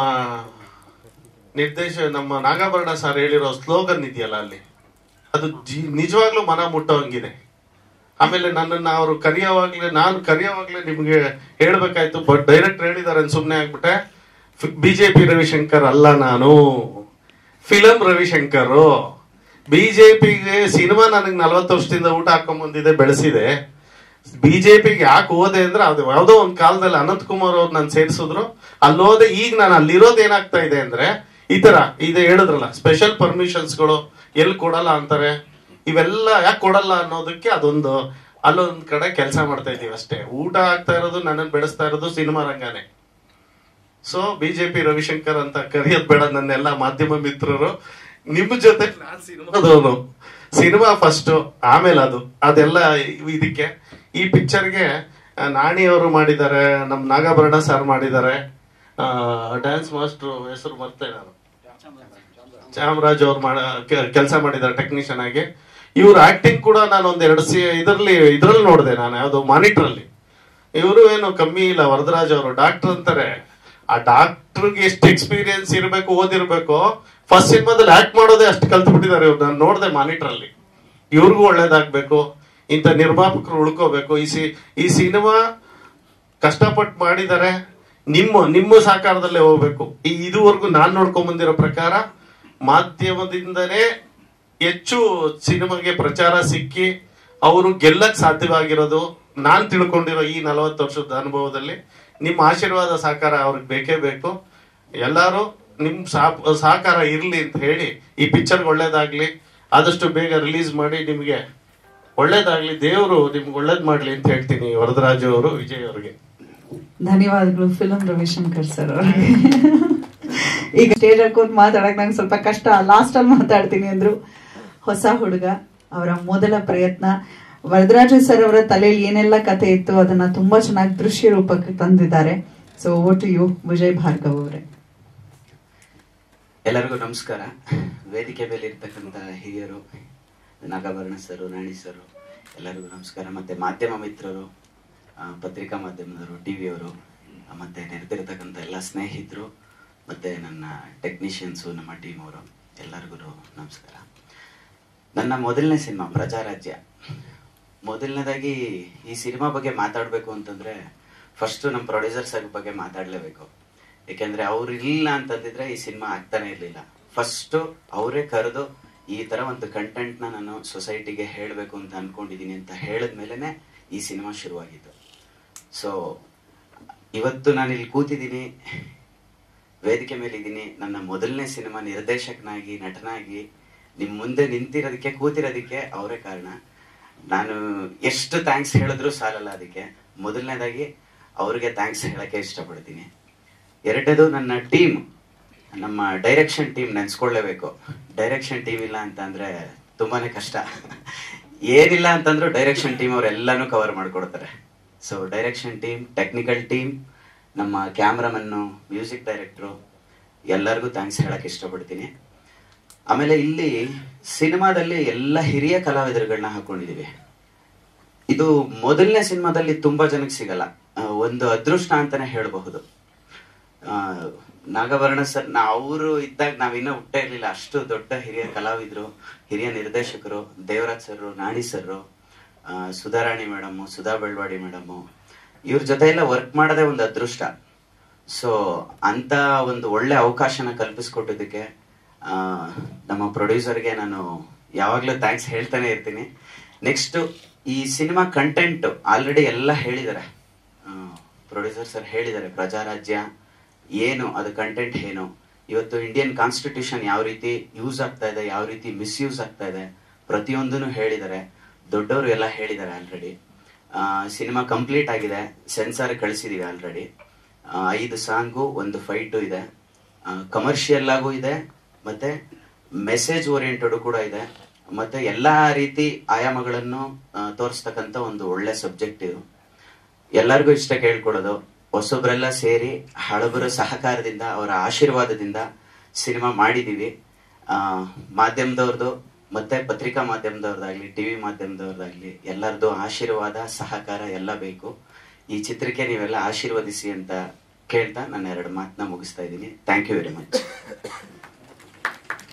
ನಿರ್ದೇಶ ನಮ್ಮ ನಾಗಾಭರಣ ಸರ್ ಹೇಳಿರೋ ಸ್ಲೋಗನ್ ಇದೆಯಲ್ಲ ಅಲ್ಲಿ ಅದು ಜಿ- ನಿಜವಾಗ್ಲೂ ಮನ ಮುಟ್ಟೋಂಗಿದೆ ಆಮೇಲೆ ನನ್ನನ್ನ ಅವರು ಕರೆಯೋವಾಗ್ಲೇ ನಾನು ಕರೆಯೋವಾಗ್ಲೇ ನಿಮ್ಗೆ ಹೇಳ್ಬೇಕಾಯ್ತು ಬಟ್ ಡೈರೆಕ್ಟ್ ಹೇಳಿದಾರೆ ಅಂತ ಸುಮ್ನೆ ಆಗ್ಬಿಟ್ಟೆ ಬಿಜೆಪಿ ರವಿಶಂಕರ್ ಅಲ್ಲ ನಾನು ಫಿಲಂ ರವಿಶಂಕರ್ ಬಿಜೆಪಿಗೆ ಸಿನಿಮಾ ನನಗೆ ನಲ್ವತ್ತು ವರ್ಷದಿಂದ ಊಟ ಹಾಕೊಂಡ್ ಬಂದಿದೆ ಬೆಳೆಸಿದೆ ಬಿಜೆಪಿಗೆ ಯಾಕೆ ಹೋದೆ ಅಂದ್ರೆ ಅದು ಯಾವ್ದೋ ಒಂದ್ ಕಾಲದಲ್ಲಿ ಅನಂತ್ ಕುಮಾರ್ ಅವ್ರು ನಾನು ಸೇರಿಸಿದ್ರು ಅಲ್ಲಿ ಹೋದೆ ಈಗ ನಾನು ಅಲ್ಲಿರೋದು ಏನಾಗ್ತಾ ಇದೆ ಅಂದ್ರೆ ಈ ತರ ಇದು ಹೇಳಿದ್ರಲ್ಲ ಸ್ಪೆಷಲ್ ಪರ್ಮಿಷನ್ಸ್ಗಳು ಎಲ್ಲಿ ಕೊಡಲ್ಲ ಅಂತಾರೆ ಇವೆಲ್ಲ ಯಾಕೆ ಕೊಡಲ್ಲ ಅನ್ನೋದಕ್ಕೆ ಅದೊಂದು ಅಲ್ಲೊಂದ್ ಕಡೆ ಕೆಲಸ ಮಾಡ್ತಾ ಇದೀವಿ ಅಷ್ಟೇ ಊಟ ಆಗ್ತಾ ಇರೋದು ನನ್ನನ್ನು ಬೆಳೆಸ್ತಾ ಇರೋದು ಸಿನಿಮಾ ರಂಗನೇ ಸೊ ಬಿಜೆಪಿ ರವಿಶಂಕರ್ ಅಂತ ಕರೆಯೋದ್ ಬೇಡ ನನ್ನೆಲ್ಲ ಮಾಧ್ಯಮ ಮಿತ್ರರು ನಿಮ್ ಜೊತೆ ನಾನ್ ಸಿನಿಮಾದವನು ಸಿನಿಮಾ ಫಸ್ಟ್ ಆಮೇಲೆ ಅದು ಅದೆಲ್ಲ ಇದಕ್ಕೆ ಈ ಪಿಕ್ಚರ್ಗೆ ನಾಣಿ ಅವರು ಮಾಡಿದ್ದಾರೆ ನಮ್ ನಾಗಾಭರಣ ಸರ್ ಮಾಡಿದ್ದಾರೆ ಡ್ಯಾನ್ಸ್ ಮಾಸ್ಟರ್ ಹೆಸರು ಮರ್ತೇ ನಾನು ಚಾಮರಾಜ್ ಅವ್ರು ಮಾಡ ಕೆಲಸ ಮಾಡಿದ್ದಾರೆ ಟೆಕ್ನಿಷಿಯನ್ ಆಗಿ ಇವ್ರ ಆಕ್ಟಿಂಗ್ ಕೂಡ ನಾನು ಒಂದ್ ಎರಡು ಸಿ ಇದರಲ್ಲಿ ಇದ್ರಲ್ಲಿ ನೋಡಿದೆ ನಾನು ಯಾವ್ದು ಮಾನಿಟರ್ ಅಲ್ಲಿ ಇವರು ಏನು ಕಮ್ಮಿ ಇಲ್ಲ ವರದರಾಜ್ ಅವರು ಡಾಕ್ಟರ್ ಅಂತಾರೆ ಆ ಡಾಕ್ಟರ್ಗೆ ಎಷ್ಟು ಎಕ್ಸ್ಪೀರಿಯನ್ಸ್ ಇರಬೇಕು ಓದಿರ್ಬೇಕು ಫಸ್ಟ್ ಸಿನಿಮಾದಲ್ಲಿ ಆಕ್ಟ್ ಮಾಡೋದೇ ಅಷ್ಟು ಕಲ್ತು ಬಿಟ್ಟಿದ್ದಾರೆ ಇವ್ರು ನಾನು ನೋಡಿದೆ ಮಾನಿಟರ್ ಅಲ್ಲಿ ಇವ್ರಿಗೂ ಒಳ್ಳೇದಾಗ್ಬೇಕು ಇಂಥ ನಿರ್ಮಾಪಕರು ಉಳ್ಕೋಬೇಕು ಈ ಸಿ ಈ ಸಿನಿಮಾ ಕಷ್ಟಪಟ್ಟು ಮಾಡಿದ್ದಾರೆ ನಿಮ್ಮ ನಿಮ್ಮ ಸಹಕಾರದಲ್ಲೇ ಹೋಗ್ಬೇಕು ಈ ಇದುವರೆಗೂ ನಾನ್ ನೋಡ್ಕೊಂಡ್ ಬಂದಿರೋ ಪ್ರಕಾರ ಮಾಧ್ಯಮದಿಂದನೇ ಹೆಚ್ಚು ಸಿನಿಮಾಗೆ ಪ್ರಚಾರ ಸಿಕ್ಕಿ ಅವರು ಗೆಲ್ಲಕ್ ಸಾಧ್ಯವಾಗಿರೋದು ನಾನ್ ತಿಳ್ಕೊಂಡಿರೋ ಈ ನಲವತ್ತು ವರ್ಷದ ಅನುಭವದಲ್ಲಿ ನಿಮ್ಮ ಆಶೀರ್ವಾದ ಸಹಕಾರ ಅವ್ರಿಗೆ ಬೇಕೇ ಬೇಕು ಎಲ್ಲಾರು ನಿಮ್ ಸಹ- ಸಹಕಾರ ಇರ್ಲಿ ಅಂತ ಹೇಳಿ ಈ ಪಿಕ್ಚರ್ ಒಳ್ಳೇದಾಗ್ಲಿ ಆದಷ್ಟು ಬೇಗ ರಿಲೀಸ್ ಮಾಡಿ ನಿಮ್ಗೆ ಒಳ್ಳೇದಾಗ್ಲಿ ದೇವರು ನಿಮ್ಗೆ ಒಳ್ಳೇದ್ ಮಾಡ್ಲಿ ಅಂತ ಹೇಳ್ತೀನಿ ವರದರಾಜು ಅವರು ವಿಜಯ್ ಅವ್ರಿಗೆ ಧನ್ಯವಾದಗಳು ಫಿಲಂ ರವಿಶಂಕರ್ ಸರ್ ಅವ್ರಿಗೆ ಈಗ ಸ್ಟೇಜ್ ಕೂತ್ ಮಾತಾಡಕ್ ನಂಗೆ ಸ್ವಲ್ಪ ಕಷ್ಟ ಲಾಸ್ಟ್ ಅಲ್ಲಿ ಮಾತಾಡ್ತೀನಿ ಅಂದ್ರು ಹೊಸ ಹುಡುಗ ಅವರ ಮೊದಲ ಪ್ರಯತ್ನ ವರದರಾಜ ಸರ್ ಅವರ ತಲೆಯಲ್ಲಿ ಏನೆಲ್ಲ ಕತೆ ಇತ್ತು ಅದನ್ನ ತುಂಬಾ ಚೆನ್ನಾಗಿ ದೃಶ್ಯ ರೂಪಕ್ಕೆ ತಂದಿದ್ದಾರೆ so over to you Vijay Bhargav ಅವರೇ ಎಲ್ಲರಿಗೂ ನಮಸ್ಕಾರ ವೇದಿಕೆ ಮೇಲೆ ಇರ್ತಕ್ಕಂಥ ಹಿರಿಯರು ನಾಗಾಭರಣ ಸರು ನಾಣಿ ಸರು ಎಲ್ಲರಿಗೂ ನಮಸ್ಕಾರ ಮತ್ತೆ ಮಾಧ್ಯಮ ಮಿತ್ರರು ಆ, ಪತ್ರಿಕಾ ಮಾಧ್ಯಮದವರು ಟಿವಿಯವರು ಮತ್ತೆ ನೆರೆದಿರ್ತಕ್ಕಂಥ ಎಲ್ಲ ಸ್ನೇಹಿತರು ಮತ್ತೆ ನನ್ನ ಟೆಕ್ನಿಷಿಯನ್ಸು ನಮ್ಮ ಟೀಮ್ ಅವರು ಎಲ್ಲರಿಗೂ ನಮಸ್ಕಾರ ನನ್ನ ಮೊದಲನೇ ಸಿನಿಮಾ ಪ್ರಜಾರಾಜ್ಯ ಮೊದಲನೇದಾಗಿ ಈ ಸಿನಿಮಾ ಬಗ್ಗೆ ಮಾತಾಡಬೇಕು ಅಂತಂದ್ರೆ ಫಸ್ಟ್ ನಮ್ಮ ಪ್ರೊಡ್ಯೂಸರ್ಸ್ ಬಗ್ಗೆ ಮಾತಾಡಲೇಬೇಕು ಯಾಕೆಂದ್ರೆ ಅವ್ರು ಇಲ್ಲ ಅಂತಂದಿದ್ರೆ ಈ ಸಿನಿಮಾ ಆಗ್ತಾನೆ ಇರ್ಲಿಲ್ಲ ಫಸ್ಟ್ ಅವರೇ ಕರೆದು ಈ ತರ ಒಂದು ಕಂಟೆಂಟ್ ನ ನಾನು ಸೊಸೈಟಿಗೆ ಹೇಳಬೇಕು ಅಂತ ಅನ್ಕೊಂಡಿದೀನಿ ಅಂತ ಹೇಳಿದ್ಮೇಲೆನೆ ಈ ಸಿನಿಮಾ ಶುರುವಾಗಿದ್ದು ಸೊ ಇವತ್ತು ನಾನು ಇಲ್ಲಿ ಕೂತಿದ್ದೀನಿ ವೇದಿಕೆ ಮೇಲೆ ಇದ್ದೀನಿ ನನ್ನ ಮೊದಲನೇ ಸಿನಿಮಾ ನಿರ್ದೇಶಕನಾಗಿ ನಟನಾಗಿ ನಿಮ್ ಮುಂದೆ ನಿಂತಿರೋದಕ್ಕೆ ಕೂತಿರೋದಕ್ಕೆ ಅವರೇ ಕಾರಣ ನಾನು ಎಷ್ಟು ಥ್ಯಾಂಕ್ಸ್ ಹೇಳಿದ್ರು ಸಾಲಲ್ಲ ಅದಕ್ಕೆ ಮೊದಲನೇದಾಗಿ ಅವ್ರಿಗೆ ಥ್ಯಾಂಕ್ಸ್ ಹೇಳಕ್ಕೆ ಇಷ್ಟಪಡ್ತೀನಿ ಎರಡನೇದು ನನ್ನ ಟೀಮ್ ನಮ್ಮ ಡೈರೆಕ್ಷನ್ ಟೀಮ್ ನೆನ್ಸ್ಕೊಳ್ಳೇಬೇಕು ಡೈರೆಕ್ಷನ್ ಟೀಮ್ ಇಲ್ಲ ಅಂತ ಅಂದ್ರೆ ತುಂಬಾನೇ ಕಷ್ಟ ಏನಿಲ್ಲ ಅಂತಂದ್ರೂ ಡೈರೆಕ್ಷನ್ ಟೀಮ್ ಅವರೆಲ್ಲಾನು ಕವರ್ ಮಾಡ್ಕೊಡ್ತಾರೆ so direction team technical team ನಮ್ಮ ಕ್ಯಾಮ್ರಾಮನ್ನು ಮ್ಯೂಸಿಕ್ ಡೈರೆಕ್ಟ್ರು ಎಲ್ಲರಿಗೂ ಥ್ಯಾಂಕ್ಸ್ ಹೇಳಕ್ ಇಷ್ಟಪಡ್ತೀನಿ ಆಮೇಲೆ ಇಲ್ಲಿ ಸಿನಿಮಾದಲ್ಲಿ ಎಲ್ಲ ಹಿರಿಯ ಕಲಾವಿದರುಗಳನ್ನ ಹಾಕೊಂಡಿದೀವಿ ಇದು ಮೊದಲನೇ ಸಿನಿಮಾದಲ್ಲಿ ತುಂಬಾ ಜನಕ್ಕೆ ಸಿಗಲ್ಲ ಆ, ಒಂದು ಅದೃಷ್ಟ ಅಂತಾನೆ ಹೇಳಬಹುದು ಆ, ನಾಗಭರಣ ಸರ್ ನಾ ಅವರು ಇದ್ದಾಗ ನಾವಿನ್ನ ಹುಟ್ಟ ಇರ್ಲಿಲ್ಲ ಅಷ್ಟು ದೊಡ್ಡ ಹಿರಿಯ ಕಲಾವಿದರು ಹಿರಿಯ ನಿರ್ದೇಶಕರು Devaraj sir Naani sir Sudharani madam Sudha Belwadi madam ಇವ್ರ ಜೊತೆ ಎಲ್ಲ ವರ್ಕ್ ಮಾಡೋದೇ ಒಂದು ಅದೃಷ್ಟ ಸೊ ಅಂತ ಒಂದು ಒಳ್ಳೆ ಅವಕಾಶನ ಕಲ್ಪಿಸ್ಕೊಟ್ಟಿದ್ದಕ್ಕೆ ಆ, ನಮ್ಮ ಪ್ರೊಡ್ಯೂಸರ್ಗೆ ನಾನು ಯಾವಾಗ್ಲೂ ಥ್ಯಾಂಕ್ಸ್ ಹೇಳ್ತಾನೆ ಇರ್ತೀನಿ ನೆಕ್ಸ್ಟ್ ಈ ಸಿನಿಮಾ ಕಂಟೆಂಟ್ ಆಲ್ರೆಡಿ ಎಲ್ಲ ಹೇಳಿದ್ದಾರೆ ಪ್ರೊಡ್ಯೂಸರ್ ಸರ್ ಹೇಳಿದ್ದಾರೆ ಪ್ರಜಾರಾಜ್ಯ ಏನು ಅದು ಕಂಟೆಂಟ್ ಏನು ಇವತ್ತು ಇಂಡಿಯನ್ ಕಾನ್ಸ್ಟಿಟ್ಯೂಷನ್ ಯಾವ ರೀತಿ ಯೂಸ್ ಆಗ್ತಾ ಇದೆ ಯಾವ ರೀತಿ ಮಿಸ್ಯೂಸ್ ಆಗ್ತಾ ಇದೆ ಪ್ರತಿಯೊಂದನ್ನು ಹೇಳಿದ್ದಾರೆ ದೊಡ್ಡವರು ಎಲ್ಲ ಹೇಳಿದ್ದಾರೆ ಆಲ್ರೆಡಿ ಸಿನಿಮಾ ಕಂಪ್ಲೀಟ್ ಆಗಿದೆ ಸೆನ್ಸಾರ್ ಕಳಿಸಿದೀವಿ ಆಲ್ರೆಡಿ ಐದು ಸಾಂಗು ಒಂದು ಫೈಟು ಇದೆ ಕಮರ್ಷಿಯಲ್ ಆಗೂ ಇದೆ ಮತ್ತೆ ಮೆಸೇಜ್ ಓರಿಯೆಂಟೆಡ್ ಕೂಡ ಇದೆ ಮತ್ತೆ ಎಲ್ಲಾ ರೀತಿ ಆಯಾಮಗಳನ್ನು ಆ, ತೋರಿಸ್ತಕ್ಕಂಥ ಒಂದು ಒಳ್ಳೆ ಸಬ್ಜೆಕ್ಟ್ ಇದು ಎಲ್ಲರಿಗೂ ಇಷ್ಟ ಕೇಳ್ಕೊಳ್ಳೋದು ಹೊಸೊಬ್ರೆಲ್ಲ ಸೇರಿ ಹಳಬರ ಸಹಕಾರದಿಂದ ಅವರ ಆಶೀರ್ವಾದದಿಂದ ಸಿನಿಮಾ ಮಾಡಿದೀವಿ ಆ ಮಾಧ್ಯಮದವ್ರದ್ದು ಮತ್ತೆ ಪತ್ರಿಕಾ ಮಾಧ್ಯಮದವ್ರದ್ದಾಗ್ಲಿ ಟಿವಿ ಮಾಧ್ಯಮದವ್ರದ್ದಾಗ್ಲಿ ಎಲ್ಲರದು ಆಶೀರ್ವಾದ ಸಹಕಾರ ಎಲ್ಲ ಬೇಕು ಈ ಚಿತ್ರಕ್ಕೆ ನೀವೆಲ್ಲ ಆಶೀರ್ವದಿಸಿ ಅಂತ ಕೇಳ್ತಾ ನನ್ನ ಎರಡು ಮಾತನ್ನ ಮುಗಿಸ್ತಾ ಇದ್ದೀನಿ ಥ್ಯಾಂಕ್ ಯು ವೆರಿ ಮಚ್